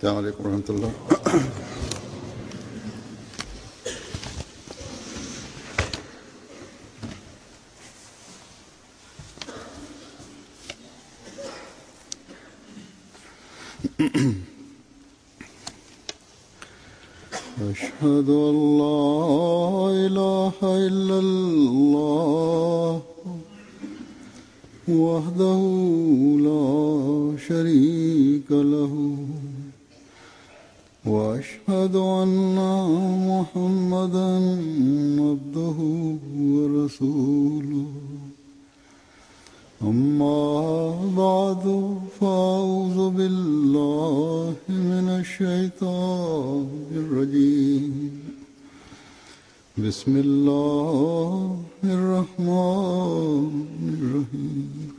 السلام عليكم ورحمة الله أشهد أن لا إله إلا الله وحده لا شريك له وأشهد أن محمدا عبده ورسوله أما بعد فأعوذ بالله من الشيطان الرجيم بسم الله الرحمن الرحيم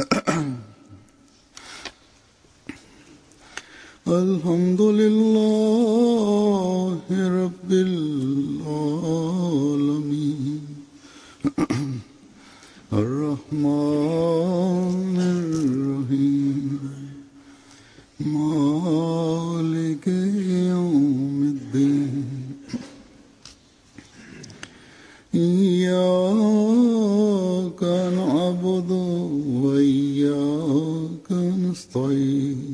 الحمد لله رب العالمين الرحمن الرحيم مالك يوم الدين إياك نعبد وإياك نستعين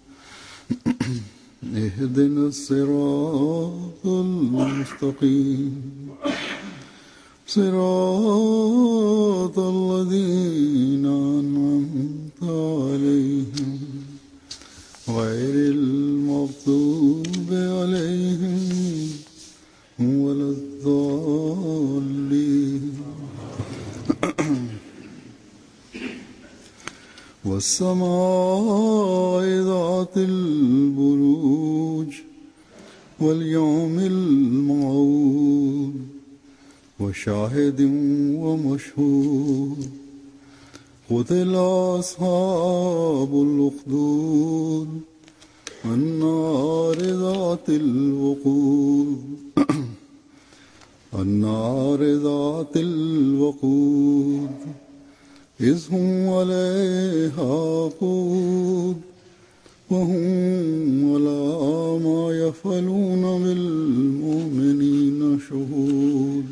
اهدنا الصراط المستقيم صراط الذين أنعمت عليهم غير المغضوب عليهم ولا الضالين والسماء ذات البروج واليوم الموعود وشاهد ومشهود قتل أصحاب الأخدود النار ذات الوقود النار ذات الوقود إذ هم عليها قود وهم على ما يفعلون بالمؤمنين شهود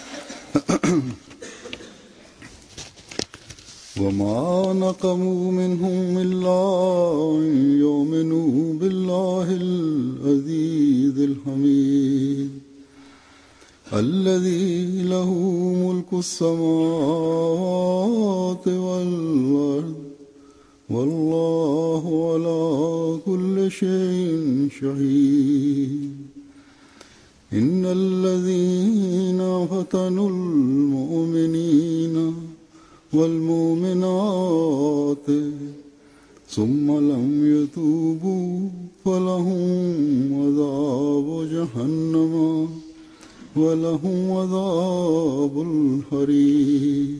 وما نقموا منهم إلا أن يؤمنوا بالله العزيز الحميد الذي له ملك السماوات والأرض والله على كل شيء شهيد إن الذين فتنوا المؤمنين والمؤمنات ثم لم يتوبوا فلهم عذاب جهنم ولهم عذاب الحريق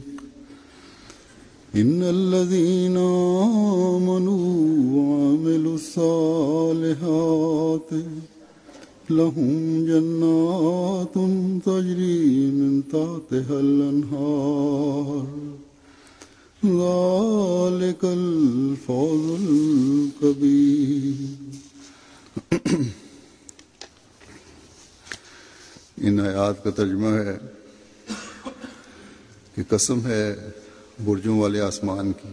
إن الذين آمنوا وعملوا الصالحات لهم جنات تجري من تحتها الأنهار ذلك الفوز الكبير इन आयात का तर्जमा है कि कसम है बुर्जों वाले आसमान की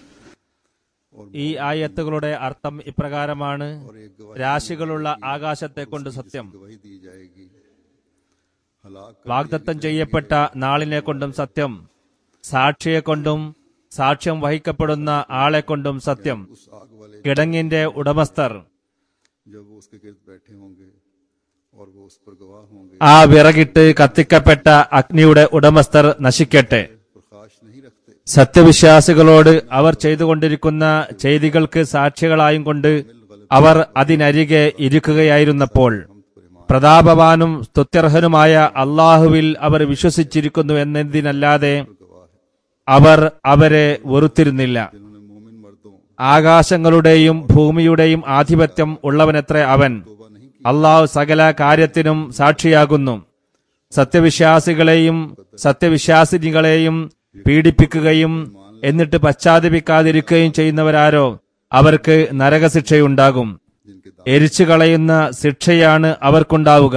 ഈ ആയത്തുകളുടെ അർത്ഥം ഇപ്രകാരമാണ് രാശികളുള്ള ആകാശത്തെ കൊണ്ട് സത്യം गवाही दी जाएगी हलाक വാഗ്ദത്തം ചെയ്യപ്പെട്ട നാളിനെ കൊണ്ടും സത്യം സാക്ഷിയെ കൊണ്ടും സാക്ഷ്യം വഹിക്കപ്പെടുന്ന ആളെ കൊണ്ടും സത്യം उस आग वाले കിടങ്ങിന്റെ ഉടമസ്ഥർ जब वो उसके गिर्द बैठे होंगे और वो उस पर गवाह होंगे ആ വിറകിട്ട് കത്തിക്കപ്പെട്ട അഗ്നിയുടെ ഉടമസ്ഥർ നശിക്കട്ടെ प्रकाश नहीं रखते സത്യവിശ്വാസികളോട് അവർ ചെയ്തുകൊണ്ടിരിക്കുന്ന ചെയ്തികൾക്ക് സാക്ഷികളായും കൊണ്ട് അവർ അതിനരികെ ഇരിക്കുകയായിരുന്നപ്പോൾ പ്രതാപവാനും സ്തുത്യർഹനുമായ അള്ളാഹുവിൽ അവർ വിശ്വസിച്ചിരിക്കുന്നു എന്നതിനല്ലാതെ അവർ അവരെ വെറുത്തിരുന്നില്ല जिन्होंने मोमिन मर्दों ആകാശങ്ങളുടെയും ഭൂമിയുടെയും ആധിപത്യം ഉള്ളവനത്രേ അവൻ അള്ളാഹു സകല കാര്യത്തിനും സാക്ഷിയാകുന്നു സത്യവിശ്വാസികളെയും സത്യവിശ്വാസിനികളെയും പീഡിപ്പിക്കുകയും എന്നിട്ട് പശ്ചാത്തപിക്കാതിരിക്കുകയും ചെയ്യുന്നവരാരോ അവർക്ക് നരകശിക്ഷയുണ്ടാകും जिनके എരിച്ചു കളയുന്ന ശിക്ഷയാണ് അവർക്കുണ്ടാവുക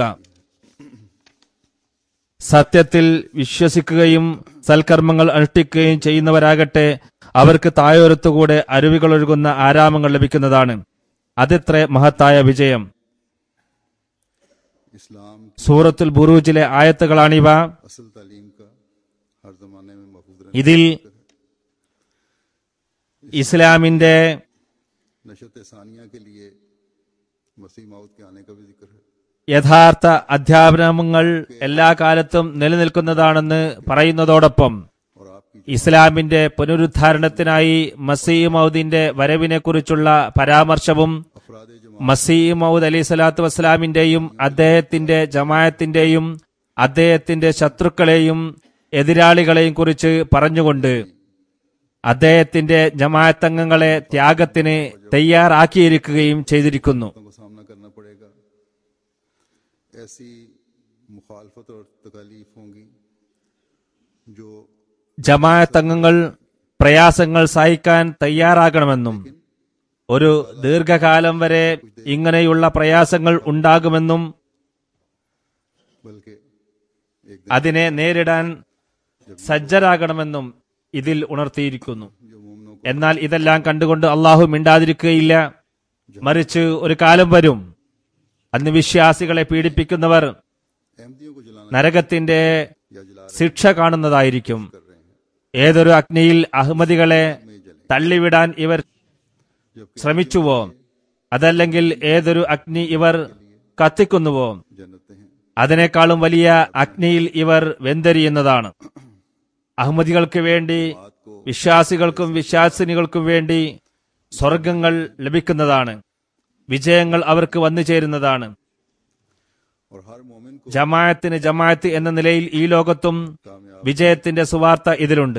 സത്യത്തിൽ വിശ്വസിക്കുകയും സൽക്കർമ്മങ്ങൾ അനുഷ്ഠിക്കുകയും ചെയ്യുന്നവരാകട്ടെ അവർക്ക് തായോരത്തുകൂടെ അരുവികൾ ഒഴുകുന്ന ആരാമങ്ങൾ ലഭിക്കുന്നതാണ് അതെത്ര മഹത്തായ വിജയം इस्लाम की സൂറത്തുൽ ബുറൂജിലെ ആയത്തുകളാണിവ असल तालीम का हर जमाने में महफूज रहने ഇതിൽ ഇസ്ലാമിന്റെ नशत सानिया के लिए मसीह मौत के आने का भी जिक्र है യഥാർത്ഥ അധ്യാപനങ്ങൾ എല്ലാ കാലത്തും നിലനിൽക്കുന്നതാണെന്ന് പറയുന്നതോടൊപ്പം और आपकी ഇസ്ലാമിന്റെ പുനരുദ്ധാരണത്തിനായി മസീഹ് മൗദിന്റെ വരവിനെക്കുറിച്ചുള്ള പരാമർശവും अफराद जमा മസീഹ് മൗദ് അലി സ്വലാത്തു വസ്സലാമിന്റെയും അദ്ദേഹത്തിന്റെ ജമായത്തിന്റെയും അദ്ദേഹത്തിന്റെ ശത്രുക്കളെയും എതിരാളികളെയും കുറിച്ച് പറഞ്ഞുകൊണ്ട് അദ്ദേഹത്തിന്റെ ജമായത്തംഗങ്ങളെ ത്യാഗത്തിന് തയ്യാറാക്കിയിരിക്കുകയും ചെയ്തിരിക്കുന്നു को सामना करना पड़ेगा ऐसी मुखालफत और तकालीफ होंगी जो ജമായത്തംഗങ്ങൾ പ്രയാസങ്ങൾ സഹിക്കാൻ തയ്യാറാകണമെന്നും ഒരു ദീർഘകാലം വരെ ഇങ്ങനെയുള്ള പ്രയാസങ്ങൾ ഉണ്ടാകുമെന്നും बल्कि एक അതിനെ നേരിടാൻ സജ്ജരാകണമെന്നും ഇതിൽ ഉണർത്തിയിരിക്കുന്നു दिन जो मोमनों को എന്നാൽ ഇതെല്ലാം കണ്ടുകൊണ്ട് അള്ളാഹു മിണ്ടാതിരിക്കുകയില്ല മറിച്ച് ഒരു കാലം വരും അന്ന് വിശ്വാസികളെ പീഡിപ്പിക്കുന്നവർ अहमदियों को जलाना നരകത്തിന്റെ या जला ശിക്ഷ കാണുന്നതായിരിക്കും कर रहे हैं ഏതൊരു അഗ്നിയിൽ അഹമ്മദികളെ തള്ളിവിടാൻ ഇവർ जबकि ശ്രമിച്ചുവോ അതല്ലെങ്കിൽ ഏതൊരു അഗ്നി ഇവർ കത്തിക്കുന്നുവോ जन्नतें हैं അതിനേക്കാളും വലിയ അഗ്നിയിൽ ഇവർ വെന്തരിയുന്നതാണ് അഹമ്മദികൾക്ക് വേണ്ടി വിശ്വാസികൾക്കും വിശ്വാസിനികൾക്കും വേണ്ടി സ്വർഗങ്ങൾ ലഭിക്കുന്നതാണ് വിജയങ്ങൾ അവർക്ക് വന്നു ചേരുന്നതാണ് और हर मोमिन को ജമായത്തിന് ജമായത്ത് എന്ന നിലയിൽ ഈ ലോകത്തും कामयाब വിജയത്തിന്റെ സുവാർത്ത ഇതിലുണ്ട്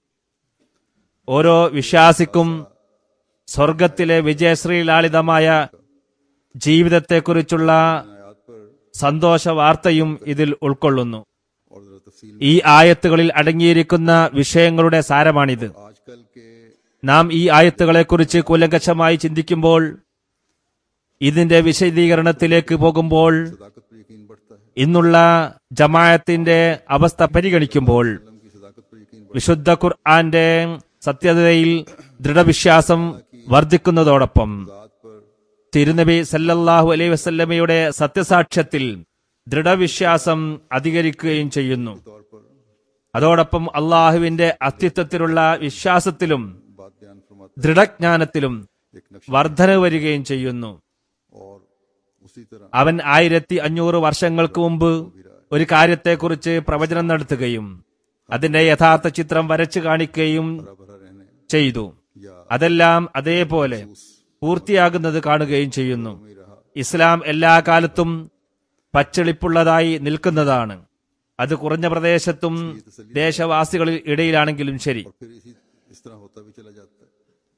ഓരോ വിശ്വാസിക്കും സ്വർഗത്തിലെ വിജയശ്രീലാളിതമായ ജീവിതത്തെക്കുറിച്ചുള്ള आयात पर സന്തോഷ വാർത്തയും ഇതിൽ ഉൾക്കൊള്ളുന്നു और जरा तफसील ഈ ആയത്തുകളിൽ അടങ്ങിയിരിക്കുന്ന വിഷയങ്ങളുടെ സാരമാണിത് आजकल के നാം ഈ ആയത്തുകളെക്കുറിച്ച് കൂലങ്കഷമായി ചിന്തിക്കുമ്പോൾ ഇതിന്റെ വിശദീകരണത്തിലേക്ക് പോകുമ്പോൾ सदाकत पर यकीन बढ़ता है ഇന്നുള്ള ജമായത്തിന്റെ അവസ്ഥ പരിഗണിക്കുമ്പോൾ कलम की सदाकत पर यकीन വിശുദ്ധ ഖുർആന്റെ സത്യതയിൽ ദൃഢവിശ്വാസം വർദ്ധിക്കുന്നതോടൊപ്പം बात पर തിരുനബി സല്ലല്ലാഹു അലൈഹി വസല്ലമയുടെ സത്യസാക്ഷ്യത്തിൽ ദൃഢവിശ്വാസം അധികരിക്കുകയും ചെയ്യുന്നു तौर पर അതോടൊപ്പം അള്ളാഹുവിന്റെ അസ്തിത്വത്തിലുള്ള വിശ്വാസത്തിലും बात बयान फरमाता ദൃഢജ്ഞാനത്തിലും है एक नक्शा വർധന വരികയും ചെയ്യുന്നു और उसी तरह അവൻ ആയിരത്തി അഞ്ഞൂറ് വർഷങ്ങൾക്ക് മുമ്പ് ഒരു കാര്യത്തെക്കുറിച്ച് പ്രവചനം നടത്തുകയും അതിന്റെ യഥാർത്ഥ ചിത്രം വരച്ചു കാണിക്കുകയും भरा भरा रहने ചെയ്തു या അതെല്ലാം അതേപോലെ പൂർത്തിയാകുന്നത് കാണുകയും ചെയ്യുന്നു में रहा ഇസ്ലാം എല്ലാ കാലത്തും പച്ചളിപ്പുള്ളതായി നിൽക്കുന്നതാണ് അത് കുറഞ്ഞ പ്രദേശത്തും ദേശവാസികളിൽ ഇടയിലാണെങ്കിലും ശരി और फिर इसी इस तरह होता भी चला जाता है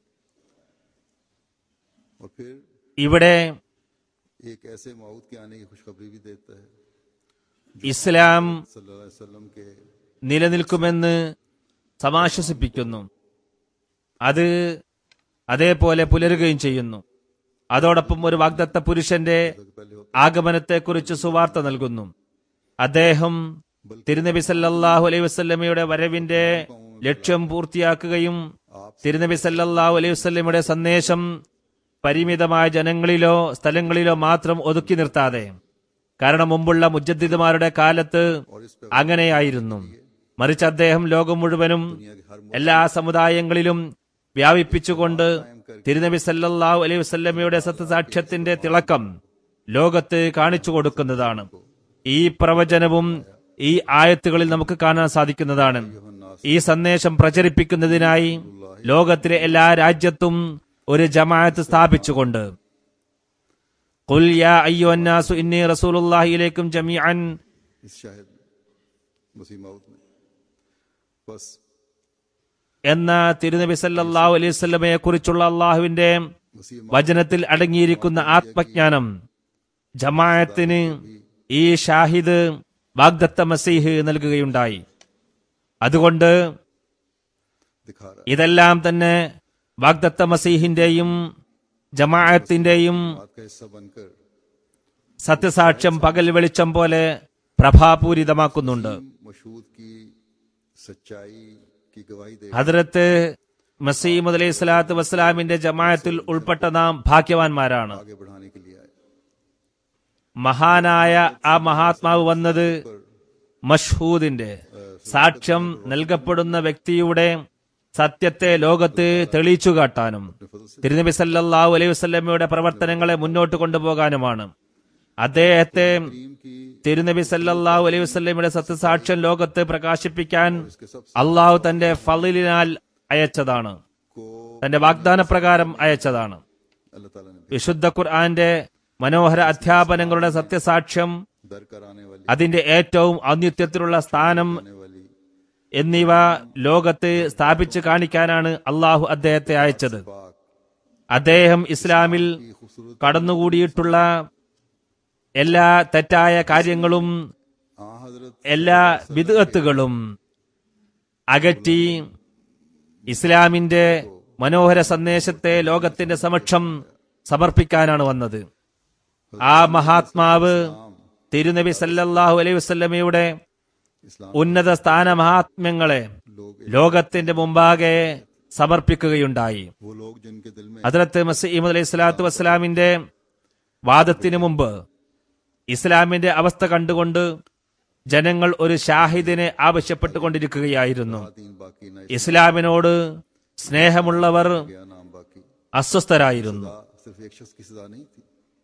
और फिर ഇവിടെ एक ऐसे मौत के आने की खुशखबरी भी देता है ഇസ്ലാം सल्लल्लाहु अलैहि वसल्लम के നിലനിൽക്കുമെന്ന് സമാശ്വസിപ്പിക്കുന്നു അത് അതേപോലെ പുലരുകയും ചെയ്യുന്നു അതോടൊപ്പം ഒരു വാഗ്ദത്ത പുരുഷന്റെ जो कि पहले होता ആഗമനത്തെക്കുറിച്ച് സുവാർത്ത നൽകുന്നു അദ്ദേഹം തിരുനബി സല്ലല്ലാഹു അലൈഹി വസല്ലമയുടെ വരവിന്റെ ലക്ഷ്യം പൂർത്തിയാക്കുകയും തിരുനബി സല്ലല്ലാഹു അലൈഹി വസല്ലമയുടെ സന്ദേശം പരിമിതമായ ജനങ്ങളിലോ സ്ഥലങ്ങളിലോ മാത്രം ഒതുക്കി നിർത്താതെ കാരണം മുമ്പുള്ള മുജദ്ദിദുമാരുടെ കാലത്ത് और इस पे അങ്ങനെയായിരുന്നു മറിച്ച് അദ്ദേഹം ലോകം മുഴുവനും दुनिया के हर എല്ലാ സമുദായങ്ങളിലും വ്യാപിപ്പിച്ചുകൊണ്ട് തിരുനബി സല്ലല്ലാഹു അലൈഹി വസല്ലമയുടെ സത്യസാക്ഷ്യത്തിന്റെ തിളക്കം ലോകത്ത് കാണിച്ചു കൊടുക്കുന്നതാണ് ഈ പ്രവചനവും ഈ ആയത്തുകളിൽ നമുക്ക് കാണാൻ സാധിക്കുന്നതാണ് ഈ സന്ദേശം പ്രചരിപ്പിക്കുന്നതിനായി ലോകത്തിലെ എല്ലാ രാജ്യത്തും ഒരു ജമാഅത്ത് സ്ഥാപിച്ചുകൊണ്ട് ഖുൽ യാ അയ്യുഹന്നാസു ഇന്നി റസൂലുള്ളാഹി ഇലൈക്കും ജമീഅൻ इस शाहिद मसीह मौत में बस എന്ന തിരുനബി സല്ലല്ലാഹു അലൈഹി വസല്ലമയെ കുറിച്ചുള്ള അള്ളാഹുവിന്റെ मसीह വചനത്തിൽ അടങ്ങിയിരിക്കുന്ന ആത്മജ്ഞാനം ജമാഅത്തിന് ഈ ഷാഹിദ് വാഗ്ദത്ത മസീഹ് നൽകുകയുണ്ടായി അതുകൊണ്ട് दिखा रहा ഇതെല്ലാം തന്നെ വാഗ്ദത്ത മസീഹിന്റെയും ജമാഅത്തിന്റെയും बात का हिस्सा बनकर സത്യസാക്ഷ്യം പകൽ വെളിച്ചം പോലെ പ്രഭാപൂരിതമാക്കുന്നുണ്ട് मशहूद की सच्चाई की गवाही दे ഹദ്രത്ത് മസീമദ് അലൈഹി സ്വലാത്തു വസ്സലാമിന്റെ ജമാഅത്തിൽ ഉൾപ്പെട്ട നാം ഭാഗ്യവാന്മാരാണ് आगे बढ़ाने के लिए आए മഹാനായ ആ മഹാത്മാവ് വന്നത് മഷ്ഹൂദിന്റെ സാക്ഷ്യം നൽകപ്പെടുന്ന വ്യക്തിയുടെ സത്യത്തെ ലോകത്ത് തെളിയിച്ചു കാട്ടാനും തിരുനബി സല്ലല്ലാഹു അലൈഹി വസല്ലമയുടെ പ്രവർത്തനങ്ങളെ മുന്നോട്ട് കൊണ്ടുപോകാനുമാണ് അദ്ദേഹത്തെ टीम की തിരുനബി സല്ലല്ലാഹു അലൈഹി വസല്ലമയുടെ സത്യസാക്ഷ്യം ലോകത്ത് പ്രകാശിപ്പിക്കാൻ അള്ളാഹു തന്റെ ഫളിലിനാൽ അയച്ചതാണ് को തന്റെ വാഗ്ദാന പ്രകാരം അയച്ചതാണ് अल्लाह ताला ने വിശുദ്ധ ഖുർആന്റെ മനോഹര അധ്യാപനങ്ങളുടെ സത്യസാക്ഷ്യം दर कराने वाली അതിന്റെ ഏറ്റവും ഔന്നിത്യത്തിലുള്ള സ്ഥാനം आने वाली എന്നിവ ലോകത്ത് സ്ഥാപിച്ചു കാണിക്കാനാണ് അള്ളാഹു അദ്ദേഹത്തെ അയച്ചത് पाक അദ്ദേഹം ഇസ്ലാമിൽ की खूबसूरत കടന്നുകൂടിയിട്ടുള്ള എല്ലാ തെറ്റായ കാര്യങ്ങളും आ हजरत എല്ലാ വിദഗത്തുകളും അകറ്റി ഇസ്ലാമിന്റെ മനോഹര സന്ദേശത്തെ ലോകത്തിന്റെ സമക്ഷം സമർപ്പിക്കാനാണ് വന്നത് ആ മഹാത്മാവ് തിരുനബി സല്ലല്ലാഹു അലൈഹി വസല്ലമയുടെ इस्लाम ഉന്നത സ്ഥാന മഹാത്മ്യങ്ങളെ लोग ലോകത്തിന്റെ മുമ്പാകെ സമർപ്പിക്കുകയുണ്ടായി वो लोग जिनके दिल में ഹദ്രത്ത് മസീമദ് അലൈഹി സ്വലാത്തു വസ്സലാമിന്റെ വാദത്തിനു മുമ്പ് ഇസ്ലാമിന്റെ അവസ്ഥ കണ്ടുകൊണ്ട് ജനങ്ങൾ ഒരു ഷാഹിദിനെ ആവശ്യപ്പെട്ടുകൊണ്ടിരിക്കുകയായിരുന്നു तीन बाकी न ഇസ്ലാമിനോട് സ്നേഹമുള്ളവർ गया नाम बाकी അസ്വസ്ഥരായിരുന്നു सजा सिर्फ एक शख्स की सजा नहीं थी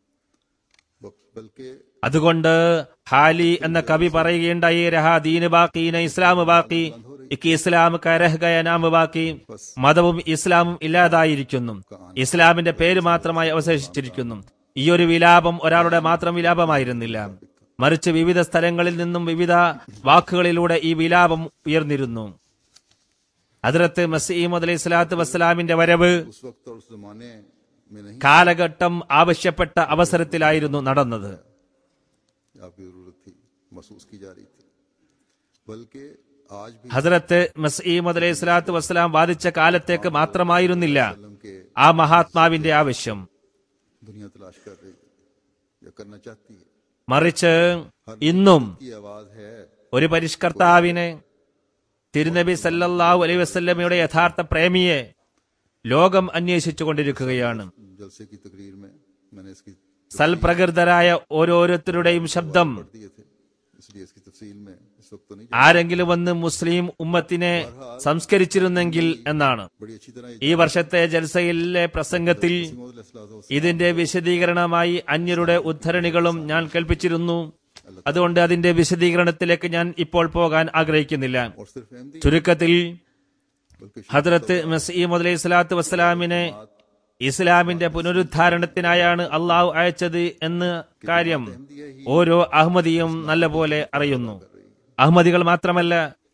बल- बल्कि അതുകൊണ്ട് ഹാലി എന്ന കവി പറയുകയുണ്ടായി രഹാ ദീന് ബാക്കി ന ഇസ്ലാം ബാക്കി ഇക്ക് ഇസ്ലാം കരഹ് ഗയ നാം ബാക്കി മതവും ഇസ്ലാമും ഇല്ലാതായിരിക്കുന്നു ഇസ്ലാമിന്റെ പേര് മാത്രമായി അവശേഷിച്ചിരിക്കുന്നു ഈ ഒരു വിലാപം ഒരാളുടെ മാത്രം വിലാപമായിരുന്നില്ല മറിച്ച് വിവിധ സ്ഥലങ്ങളിൽ നിന്നും വിവിധ വാക്കുകളിലൂടെ ഈ വിലാപം ഉയർന്നിരുന്നു ഹദ്രത്ത് മസീമദ് അലൈഹി സ്വലാത്തു വസ്സലാമിന്റെ വരവ് उस वक्त और उस जमाने में नहीं കാലഘട്ടം ആവശ്യപ്പെട്ട അവസരത്തിലായിരുന്നു നടന്നത് आपकी जरूरत थी महसूस की जा रही थी बल्कि आज भी ഹസരത്ത് മസീമദ് അലൈഹി സ്വലാത്തു വസ്സലാം വാദിച്ച കാലത്തേക്ക് മാത്രമായിരുന്നില്ല वसल्लम के ആ മഹാത്മാവിന്റെ ആവശ്യം दुनिया तलाश कर रही है या करना चाहती है മറിച്ച് ഇന്നും की आवाज है ഒരു പരിഷ്കർത്താവിനെ തിരുനബി സല്ലല്ലാഹു അലൈഹി വസല്ലമയുടെ യഥാർത്ഥ പ്രേമിയെ ലോകം അന്വേഷിച്ചു കൊണ്ടിരിക്കുകയാണ് जलसे की तकरीर में मैंने इसकी സൽപ്രകൃതരായ ഓരോരുത്തരുടെയും ശബ്ദം पढ़ दिए थे इसलिए इसकी तफसील में इस वक्त तो नहीं ആരെങ്കിലും വന്ന് മുസ്ലിം ഉമ്മത്തിനെ സംസ്കരിച്ചിരുന്നെങ്കിൽ എന്നാണ് बड़ी अच्छी तरह ഈ വർഷത്തെ ജൽസയിലെ പ്രസംഗത്തിൽ ഇതിന്റെ വിശദീകരണമായി അന്യരുടെ ഉദ്ധരണികളും ഞാൻ കേൾപ്പിച്ചിരുന്നു അതുകൊണ്ട് അതിന്റെ വിശദീകരണത്തിലേക്ക് ഞാൻ ഇപ്പോൾ പോകാൻ ആഗ്രഹിക്കുന്നില്ല और सिर्फ अहमदी ചുരുക്കത്തിൽ बल्कि ഹദ്രത്ത് മസീം അലൈഹി സ്വലാത്തു വസ്സലാമിനെ ഇസ്ലാമിന്റെ പുനരുദ്ധാരണത്തിനായാണ് അള്ളാഹു അയച്ചത് എന്ന് കാര്യം ഓരോ അഹമ്മദിയും നല്ലപോലെ അറിയുന്നു അഹമ്മദികൾ മാത്രമല്ല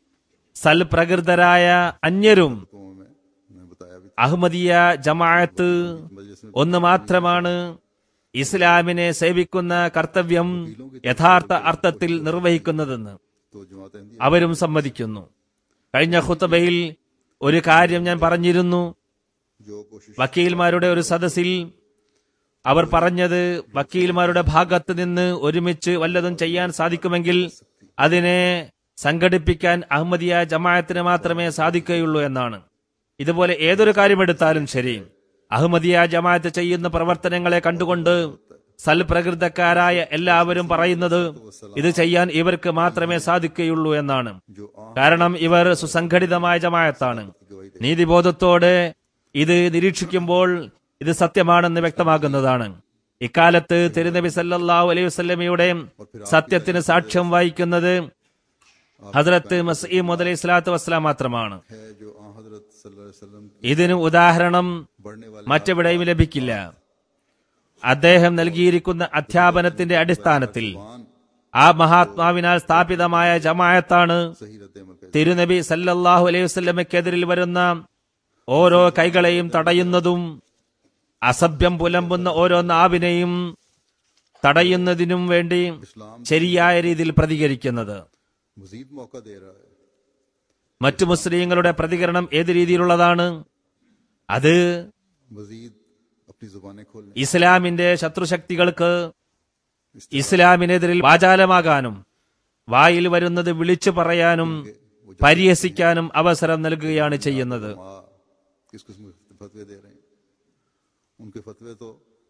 സൽപ്രകൃതരായ അന്യരും कौमों में मैं बताया भी അഹമ്മദിയ ജമാഅത്ത് मजलिस में ഒന്ന് മാത്രമാണ് ഇസ്ലാമിനെ സേവിക്കുന്ന കർത്തവ്യം യഥാർത്ഥ അർത്ഥത്തിൽ നിർവഹിക്കുന്നതെന്ന് तो जमात अहमदी അവരും സമ്മതിക്കുന്നു കഴിഞ്ഞ ഖുത്തബയിൽ ഒരു കാര്യം ഞാൻ പറഞ്ഞിരുന്നു जो कोशिश വക്കീൽമാരുടെ ഒരു സദസ്സിൽ അവർ പറഞ്ഞത് വക്കീൽമാരുടെ ഭാഗത്ത് നിന്ന് ഒരുമിച്ച് വല്ലതും ചെയ്യാൻ സാധിക്കുമെങ്കിൽ അതിനെ സംഘടിപ്പിക്കാൻ അഹമ്മദിയ ജമാഅത്തിന് മാത്രമേ സാധിക്കുകയുള്ളൂ എന്നാണ് ഇതുപോലെ ഏതൊരു കാര്യമെടുത്താലും ശരി അഹമ്മദിയ ജമാഅത്ത് ചെയ്യുന്ന പ്രവർത്തനങ്ങളെ കണ്ടുകൊണ്ട് സൽപ്രകൃതക്കാരായ എല്ലാവരും പറയുന്നത് ഇത് ചെയ്യാൻ ഇവർക്ക് മാത്രമേ സാധിക്കുകയുള്ളൂ എന്നാണ് जो आ കാരണം ഇവർ സുസംഘടിതമായ ജമായത്താണ് നീതിബോധത്തോടെ ഇത് നിരീക്ഷിക്കുമ്പോൾ ഇത് സത്യമാണെന്ന് വ്യക്തമാകുന്നതാണ് ഇക്കാലത്ത് തിരുനബി സല്ലല്ലാഹു അലൈഹി വസല്ലമയുടെ സത്യത്തിന് സാക്ഷ്യം വഹിക്കുന്നത് ഹദ്രത്ത് മസീം അലൈഹി സ്വലാത്തു വസ്സലാം മാത്രമാണ് है जो आ हजरत सल्लल्लाहु अलैहि वसल्लम ഇതിന് ഉദാഹരണം बढ़ने वाले മറ്റെവിടെയും ലഭിക്കില്ല അദ്ദേഹം നൽകിയിരിക്കുന്ന അധ്യാപനത്തിന്റെ അടിസ്ഥാനത്തിൽ ആ മഹാത്മാവിനാൽ സ്ഥാപിതമായ ജമായത്താണ് सही रद्द अमल का തിരുനബി സല്ലല്ലാഹു അലൈഹി വസല്ലമയ്ക്കെതിരിൽ വരുന്ന ഓരോ കൈകളെയും തടയുന്നതും അസഭ്യം പുലമ്പുന്ന ഓരോ നാവിനെയും തടയുന്നതിനും വേണ്ടി ശരിയായ രീതിയിൽ പ്രതികരിക്കുന്നത് मजीद मौका दे रहा है മറ്റു മുസ്ലിങ്ങളുടെ പ്രതികരണം ഏത് രീതിയിലുള്ളതാണ് അത് मजीद अपनी जुबानें खोलने ഇസ്ലാമിന്റെ ശത്രുശക്തികൾക്ക് ഇസ്ലാമിനെതിരിൽ വാചാലമാകാനും വായിൽ വരുന്നത് വിളിച്ചു പറയാനും പരിഹസിക്കാനും അവസരം നൽകുകയാണ് ചെയ്യുന്നത് माँ किस किस्म के फतवे दे रहे हैं उनके फतवे तो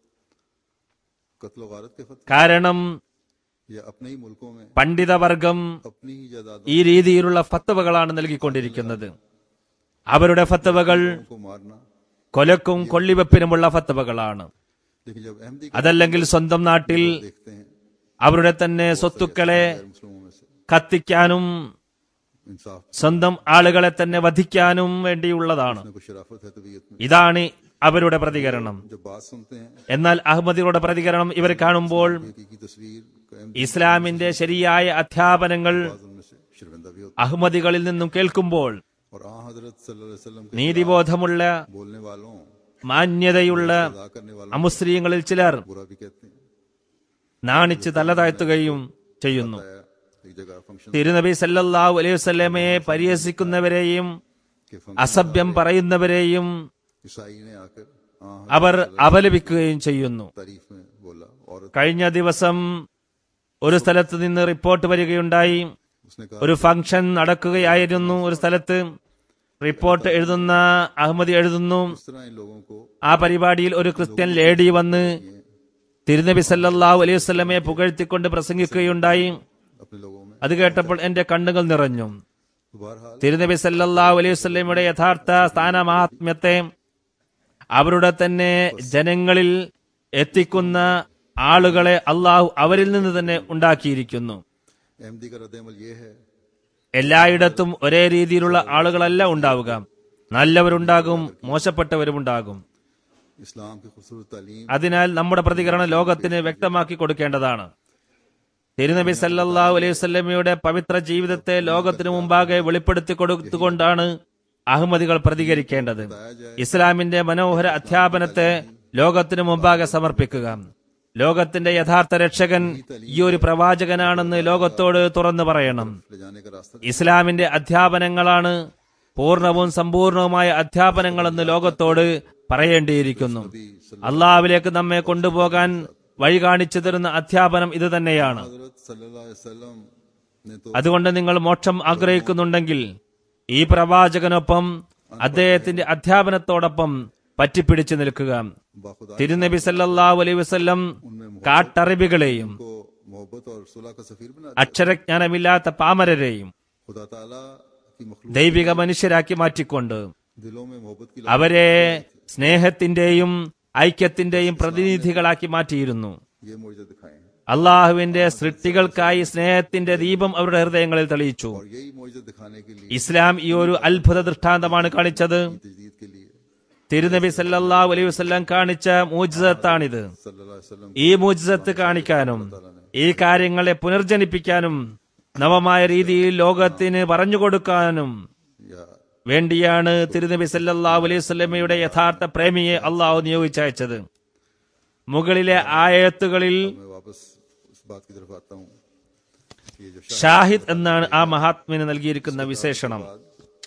कत्ल वारत के फतवे കാരണം या अपने ही मुल्कों में പണ്ഡിതവർഗം अपनी ही जायदादों ഈ രീതിയിലുള്ള ഫത്തവകളാണ് നൽകിക്കൊണ്ടിരിക്കുന്നത് അവരുടെ ഫത്തവകൾ को मारना കൊലക്കും കൊള്ളിവെപ്പിനുമുള്ള ഫത്തവകളാണ് लेकिन जब अहमदी അതല്ലെങ്കിൽ സ്വന്തം നാട്ടിൽ देखते हैं അവരുടെ തന്നെ സ്വത്തുക്കളെ गैर मुस्लिमों में से കത്തിക്കാനും इंसाफ സ്വന്തം ആളുകളെ തന്നെ വധിക്കാനും വേണ്ടിയുള്ളതാണ് में कुछ शराफत है तबीयत में ഇതാണ് അവരുടെ പ്രതികരണം जब बात सुनते हैं എന്നാൽ അഹമ്മദികളുടെ പ്രതികരണം ഇവർ കാണുമ്പോൾ की तस्वीर का अहमदी ഇസ്ലാമിന്റെ ശരിയായ അധ്യാപനങ്ങൾ बाज उनमें से शर्मिंदा भी होता അഹമ്മദികളിൽ നിന്നും കേൾക്കുമ്പോൾ है और आ हजरत सल्लल्लाहु अलैहि वसल्लम के നീതിബോധമുള്ള बोलने वालों മാന്യതയുള്ള अदा करने वालों അമുസ്ലിങ്ങളിൽ ചിലർ बुरा भी कहते हैं നാണിച്ച് തലതാഴ്ത്തുകയും ചെയ്യുന്നു आया एक जगह फंक्शन തിരുനബി സല്ലല്ലാഹു അലൈഹി വസല്ലമയെ പരിഹസിക്കുന്നവരെയും के फंक्शन അസഭ്യം പറയുന്നവരെയും ईसाई ने आकर आ അവർ അപലപിക്കുകയും ചെയ്യുന്നു तारीफ में बोला और കഴിഞ്ഞ ദിവസം ഒരു സ്ഥലത്ത് നിന്ന് റിപ്പോർട്ട് വരികയുണ്ടായി उसने कहा ഒരു ഫംഗ്ഷൻ നടക്കുകയായിരുന്നു ഒരു സ്ഥലത്ത് റിപ്പോർട്ട് എഴുതുന്ന അഹമ്മദ് എഴുതുന്നു इस तरह इन लोगों को ആ പരിപാടിയിൽ ഒരു ക്രിസ്ത്യൻ ലേഡി വന്ന് തിരുനബി സല്ലല്ലാഹു അലൈഹി വസല്ലമയെ പുകഴ്ത്തിക്കൊണ്ട് പ്രസംഗിക്കുകയുണ്ടായി अपने लोगों में അത് കേട്ടപ്പോൾ എന്റെ കണ്ണുകൾ നിറഞ്ഞു तो बहरहाल തിരുനബി സല്ലല്ലാഹു അലൈഹി വസല്ലമയുടെ യഥാർത്ഥ സ്ഥാനമാഹാത്മ്യത്തെ അവരുടെ തന്നെ ജനങ്ങളിൽ എത്തിക്കുന്ന ആളുകളെ അള്ളാഹു അവരിൽ നിന്ന് തന്നെ ഉണ്ടാക്കിയിരിക്കുന്നു अहमदी का रद्दमल ये है എല്ലായിടത്തും ഒരേ രീതിയിലുള്ള ആളുകളല്ല ഉണ്ടാവുക നല്ലവരുണ്ടാകും മോശപ്പെട്ടവരുമുണ്ടാകും इस्लाम की खूबसूरत तालीम അതിനാൽ നമ്മുടെ പ്രതികരണം ലോകത്തിന് വ്യക്തമാക്കി കൊടുക്കേണ്ടതാണ് തിരുനബി സല്ലല്ലാഹു അലൈഹി വസല്ലമയുടെ പവിത്ര ജീവിതത്തെ ലോകത്തിനു മുമ്പാകെ വെളിപ്പെടുത്തി കൊടുത്തുകൊണ്ടാണ് അഹമ്മദികൾ പ്രതികരിക്കേണ്ടത് ഇസ്ലാമിന്റെ മനോഹര അധ്യാപനത്തെ ലോകത്തിനു മുമ്പാകെ സമർപ്പിക്കുക ലോകത്തിന്റെ യഥാർത്ഥ രക്ഷകൻ ഈ ഒരു പ്രവാചകനാണെന്ന് ലോകത്തോട് തുറന്നു പറയണം ले जाने का रास्ता ഇസ്ലാമിന്റെ അധ്യാപനങ്ങളാണ് പൂർണ്ണവും സമ്പൂർണവുമായ അധ്യാപനങ്ങളെന്ന് ലോകത്തോട് പറയേണ്ടിയിരിക്കുന്നു അള്ളാഹുവിലേക്ക് നമ്മെ കൊണ്ടുപോകാൻ വഴി കാണിച്ചു തരുന്ന അധ്യാപനം ഇത് തന്നെയാണ് हजरत सल्लल्लाहु अलैहि वसल्लम ने तो അതുകൊണ്ട് നിങ്ങൾ മോക്ഷം ആഗ്രഹിക്കുന്നുണ്ടെങ്കിൽ ഈ പ്രവാചകനൊപ്പം അദ്ദേഹത്തിന്റെ അധ്യാപനത്തോടൊപ്പം പറ്റിപ്പിടിച്ചു നിൽക്കുക बाखुदा തിരുനബി സല്ലല്ലാഹു അലൈഹി വസല്ലം കാട്ടറബികളെയും को मोहब्बत और सुलह का सफीर बना दिया അക്ഷരജ്ഞാനമില്ലാത്ത പാമരരെയും खुदा ताला की मखलूक ദൈവിക മനുഷ്യരാക്കി മാറ്റിക്കൊണ്ട് दिलों में मोहब्बत की അവരെ സ്നേഹത്തിന്റെയും ഐക്യത്തിന്റെയും പ്രതിനിധികളാക്കി മാറ്റിയിരുന്നു ये मुझे दिखाए हैं അള്ളാഹുവിന്റെ സൃഷ്ടികൾക്കായി സ്നേഹത്തിന്റെ ദീപം അവരുടെ ഹൃദയങ്ങളിൽ തെളിയിച്ചു और यही मुझे दिखाने के लिए ഇസ്ലാം ഈ ഒരു അത്ഭുത ദൃഷ്ടാന്തമാണ് കാണിച്ചത് तजदीद के लिए തിരുനബി സല്ലല്ലാഹു അലൈഹി വസല്ലം കാണിച്ച മൂജിസത്താണിത് सल्लल्लाहु अलैहि वसल्लम ഈ മൂജിസത്ത് കാണിക്കാനും ഈ കാര്യങ്ങളെ പുനർജനിപ്പിക്കാനും നവമായ രീതിയിൽ ലോകത്തിന് പറഞ്ഞുകൊടുക്കാനും या വേണ്ടിയാണ് തിരുനബി സല്ലല്ലാഹു അലൈഹി വസല്ലമയുടെ യഥാർത്ഥ പ്രേമിയെ അള്ളാഹു നിയോഗിച്ചയച്ചത് മുകളിലെ ആയത്തുകളിൽ मैं वापस उस बात की तरफ आता हूँ कि ये जो ഷാഹിദ് എന്നാണ് ആ മഹാത്മിന് നൽകിയിരിക്കുന്ന വിശേഷണം शाहबाद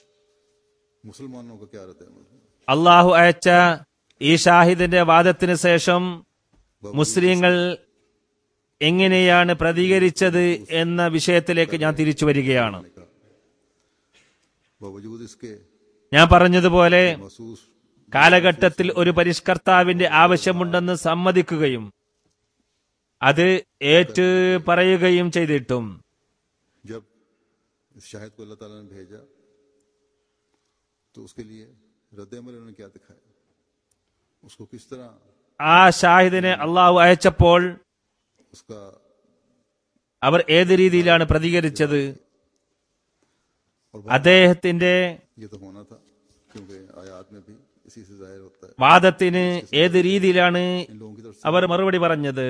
मुसलमानों का क्या रहता है അള്ളാഹു അയച്ച ഈ ഷാഹിദിന്റെ വാദത്തിന് ശേഷം മുസ്ലിങ്ങൾ എങ്ങനെയാണ് പ്രതികരിച്ചത് എന്ന വിഷയത്തിലേക്ക് ഞാൻ തിരിച്ചു വരികയാണ് बावजूद इसके ഞാൻ പറഞ്ഞതുപോലെ महसूस കാലഘട്ടത്തിൽ ഒരു പരിഷ്കർത്താവിന്റെ ആവശ്യമുണ്ടെന്ന് സമ്മതിക്കുകയും അത് ഏറ്റു പറയുകയും ചെയ്തിട്ടും जब इस शाहिद को अल्लाह ताला ने भेजा तो उसके लिए रद्द अमल उन्होंने क्या दिखाया उसको किस तरह ആ ഷാഹിദിനെ അള്ളാഹു അയച്ചപ്പോൾ उसका അവർ ഏത് രീതിയിലാണ് പ്രതികരിച്ചത് और അദ്ദേഹത്തിന്റെ ये तो होना था क्योंकि आयात में भी इसी से जाहिर होता है വാദത്തിന് ഏത് രീതിയിലാണ് इन लोगों की तरफ से അവർ മറുപടി പറഞ്ഞത്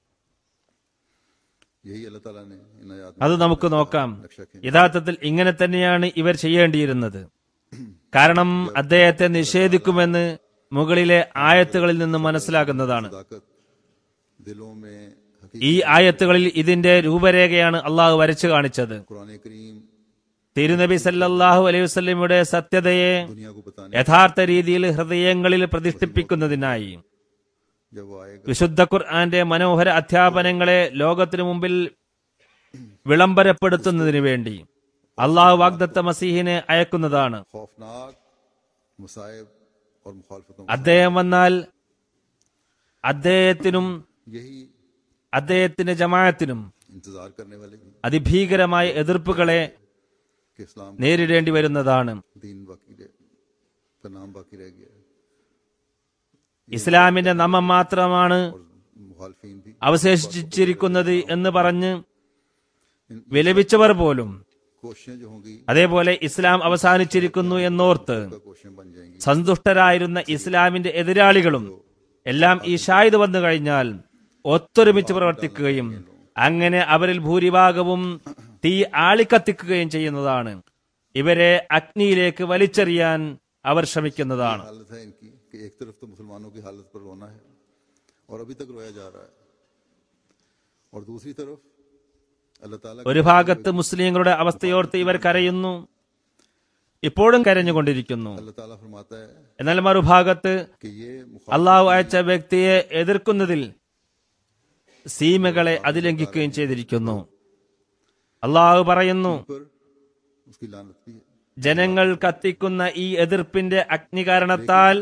यही अल्लाह ताला ने इन आयात में അത് നമുക്ക് നോക്കാം नक्शा खींचा യഥാർത്ഥത്തിൽ ഇങ്ങനെ തന്നെയാണ് ഇവർ ചെയ്യേണ്ടിയിരുന്നത് കാരണം അദ്ദേഹത്തെ നിഷേധിക്കുമെന്ന് മുകളിലെ ആയത്തുകളിൽ നിന്ന് മനസ്സിലാകുന്നതാണ് सदाकत दिलों में ഈ हकीकत ആയത്തുകളിൽ ഇതിന്റെ രൂപരേഖയാണ് അള്ളാഹു വരച്ചു കാണിച്ചത് कुरान करीम തിരുനബി സല്ലല്ലാഹു അലൈഹി വസല്ലമയുടെ സത്യതയെ दुनिया को बताने യഥാർത്ഥ രീതിയിൽ ഹൃദയങ്ങളിൽ പ്രതിഷ്ഠിപ്പിക്കുന്നതിനായി जब वो आएगा വിശുദ്ധ ഖുർആന്റെ മനോഹര അധ്യാപനങ്ങളെ ലോകത്തിനു മുമ്പിൽ വിളംബരപ്പെടുത്തുന്നതിന് വേണ്ടി അള്ളാഹു വാഗ്ദത്ത മസീഹിനെ അയക്കുന്നതാണ് खौफनाक मुसाइब और मुखालफतों അദ്ദേഹം വന്നാൽ അദ്ദേഹത്തിനും यही അദ്ദേഹത്തിന്റെ ജമാഅത്തിനും इंतजार करने वाले भी അതിഭീകരമായ എതിർപ്പുകളെ कि इस्लाम നേരിടേണ്ടി വരുന്നതാണ് दीन बाकी रह का नाम बाकी रह गया है ഇസ്ലാമിന്റെ നാമം മാത്രമാണ് और मुखालफीन भी അവശേഷിച്ചിരിക്കുന്നത് എന്ന് പറഞ്ഞ് വിലപിച്ചവർ പോലും कोशिशें जो होंगी അതേപോലെ ഇസ്ലാം അവസാനിച്ചിരിക്കുന്നു എന്നോർത്ത് का कोशिशें बन जाएंगी സന്തുഷ്ടരായിരുന്ന ഇസ്ലാമിന്റെ എതിരാളികളും എല്ലാം ഈ ഷാഹിദ് വന്നു കഴിഞ്ഞാൽ ഒത്തൊരുമിച്ച് പ്രവർത്തിക്കുകയും അങ്ങനെ അവരിൽ ഭൂരിഭാഗവും തീ ആളിക്കത്തിക്കുകയും ചെയ്യുന്നതാണ് ഇവരെ അഗ്നിയിലേക്ക് വലിച്ചെറിയാൻ അവർ ശ്രമിക്കുന്നതാണ് हालत है इनकी कि एक तरफ तो मुसलमानों की हालत पर रोना है और अभी तक रोया जा रहा है और दूसरी तरफ अल्लाह ताला ഒരു ഭാഗത്ത് മുസ്ലിങ്ങളുടെ അവസ്ഥയോർത്ത് ഇവർ കരയുന്നു ഇപ്പോഴും കരഞ്ഞുകൊണ്ടിരിക്കുന്നു अल्लाह ताला फरमाता है എന്നാൽ മറുഭാഗത്ത് कि ये मुखालिफ അള്ളാഹു അയച്ച വ്യക്തിയെ എതിർക്കുന്നതിൽ സീമകളെ അതിലംഘിക്കുകയും ചെയ്തിരിക്കുന്നു അള്ളാഹു പറയുന്നു पर उसकी लानत भी है ജനങ്ങൾ കത്തിക്കുന്ന ഈ എതിർപ്പിന്റെ അഗ്നി കാരണത്താൽ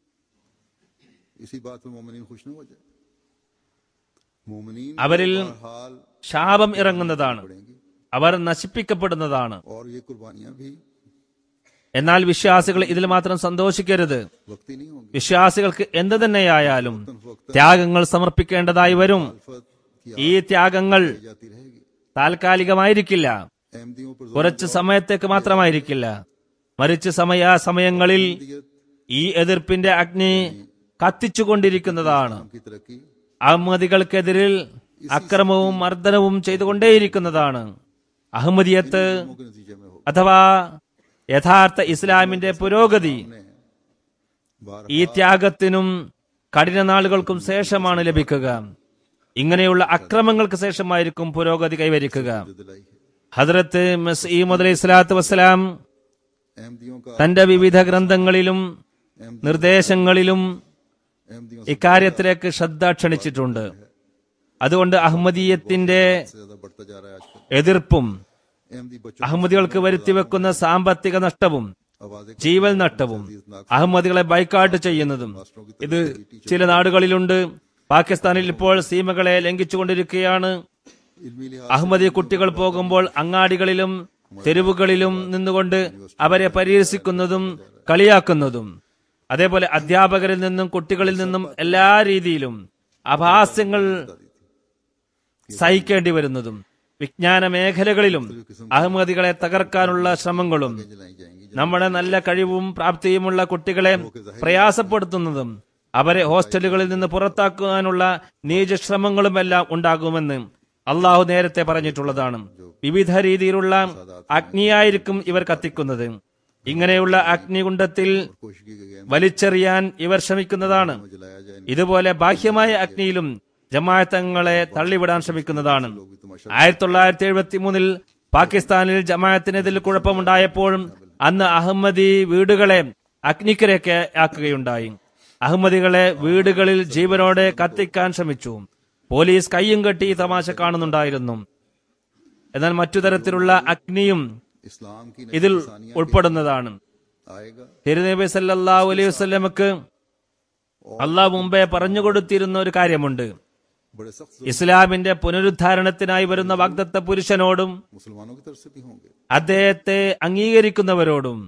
इसी बात पर मोमिनीन खुश न हो जाए मोमिनीन അവരിൽ हाल ശാപം ഇറങ്ങുന്നതാണ് पड़ेंगी അവർ നശിപ്പിക്കപ്പെടുന്നതാണ് और ये कुर्बानियां भी എന്നാൽ വിശ്വാസികൾ ഇതിൽ മാത്രം സന്തോഷിക്കരുത് वक्ती नहीं होंगी വിശ്വാസികൾക്ക് എന്ത് തന്നെയായാലും वक्त ത്യാഗങ്ങൾ സമർപ്പിക്കേണ്ടതായി വരും अल्फत की ഈ ത്യാഗങ്ങൾ आग जाती रहेगी താൽക്കാലികമായിരിക്കില്ല अहमदियों पर കുറച്ച് സമയത്തേക്ക് മാത്രമായിരിക്കില്ല മറിച്ച് സമയാസമയങ്ങളിൽ ഈ എതിർപ്പിന്റെ അഗ്നി കത്തിച്ചുകൊണ്ടിരിക്കുന്നതാണ് जोर की तरक्की അഹമ്മദികൾക്കെതിരിൽ അക്രമവും മർദ്ദനവും ചെയ്തുകൊണ്ടേയിരിക്കുന്നതാണ് അഹമ്മദിയത്ത് कामों के नतीजे में होगा അഥവാ യഥാർത്ഥ ഇസ്ലാമിന്റെ പുരോഗതി बार ഈ ത്യാഗത്തിനും കഠിന നാളുകൾക്കും ശേഷമാണ് ലഭിക്കുക ഇങ്ങനെയുള്ള അക്രമങ്ങൾക്ക് ശേഷമായിരിക്കും പുരോഗതി കൈവരിക്കുക जो दिलाई है ഹദ്രത്ത് മസീമദ് അലൈഹി സ്വലാത്തു വസ്സലാം अहमदियों का തന്റെ വിവിധ ഗ്രന്ഥങ്ങളിലും നിർദ്ദേശങ്ങളിലും अहमदियों ഇക്കാര്യത്തിലേക്ക് ശ്രദ്ധ ക്ഷണിച്ചിട്ടുണ്ട് അതുകൊണ്ട് അഹമ്മദീയത്തിന്റെ से ज्यादा बढ़ता जा रहा है आजकल എതിർപ്പും अहमदी बच्चों അഹമ്മദികൾക്ക് വരുത്തിവെക്കുന്ന സാമ്പത്തിക നഷ്ടവും आवाजें ജീവൽ നഷ്ടവും അഹമ്മദികളെ ബൈക്കാട്ട് ചെയ്യുന്നതും ഇത് ചില നാടുകളിലുണ്ട് പാകിസ്ഥാനിൽ ഇപ്പോൾ സീമകളെ ലംഘിച്ചുകൊണ്ടിരിക്കുകയാണ് इल्मी लिहाज അഹമ്മദി കുട്ടികൾ പോകുമ്പോൾ അങ്ങാടികളിലും തെരുവുകളിലും നിന്നുകൊണ്ട് അവരെ പരിഹസിക്കുന്നതും കളിയാക്കുന്നതും അതേപോലെ അധ്യാപകരിൽ നിന്നും കുട്ടികളിൽ നിന്നും എല്ലാ രീതിയിലും അപഹാസ്യങ്ങൾ സഹിക്കേണ്ടി വരുന്നതും വിജ്ഞാന മേഖലകളിലും അഹമ്മദികളെ തകർക്കാനുള്ള ശ്രമങ്ങളും जलाई जाएंगी നമ്മുടെ നല്ല കഴിവും പ്രാപ്തിയുമുള്ള കുട്ടികളെ പ്രയാസപ്പെടുത്തുന്നതും അവരെ ഹോസ്റ്റലുകളിൽ നിന്ന് പുറത്താക്കുവാനുള്ള നീചശ്രമങ്ങളുമെല്ലാം ഉണ്ടാകുമെന്ന് അള്ളാഹു നേരത്തെ പറഞ്ഞിട്ടുള്ളതാണ് വിവിധ രീതിയിലുള്ള അഗ്നിയായിരിക്കും ഇവർ കത്തിക്കുന്നത് ഇങ്ങനെയുള്ള അഗ്നികുണ്ഡത്തിൽ कोशिश की गई है വലിച്ചെറിയാൻ ഇവർ ശ്രമിക്കുന്നതാണ് जलाया जाए ഇതുപോലെ ബാഹ്യമായ അഗ്നിയിലും ജമാഅത്തങ്ങളെ തള്ളിവിടാൻ ശ്രമിക്കുന്നതാണ് ആയിരത്തി തൊള്ളായിരത്തി എഴുപത്തി മൂന്നിൽ പാകിസ്ഥാനിൽ ജമാഅത്തിനെതിൽ കുഴപ്പമുണ്ടായപ്പോഴും അന്ന് അഹമ്മദി വീടുകളെ അഗ്നിക്കരയൊക്കെ ആക്കുകയുണ്ടായി അഹമ്മദികളെ വീടുകളിൽ ജീവനോടെ കത്തിക്കാൻ ശ്രമിച്ചു പോലീസ് കയ്യും കെട്ടി ഈ തമാശ കാണുന്നുണ്ടായിരുന്നു എന്നാൽ മറ്റു തരത്തിലുള്ള അഗ്നിയും इस्लाम की ഇതിൽ ഉൾപ്പെടുന്നതാണ് आएगा തിരുനബി സല്ലല്ലാഹു അലൈഹി വസല്ലമക്ക് അള്ളാഹ് മുമ്പേ പറഞ്ഞു കൊടുത്തിരുന്ന ഒരു കാര്യമുണ്ട് बड़े सख्त ഇസ്ലാമിന്റെ പുനരുദ്ധാരണത്തിനായി വരുന്ന വാഗ്ദത്ത പുരുഷനോടും मुसलमानों की तरफ से भी होंगे അദ്ദേഹത്തെ അംഗീകരിക്കുന്നവരോടും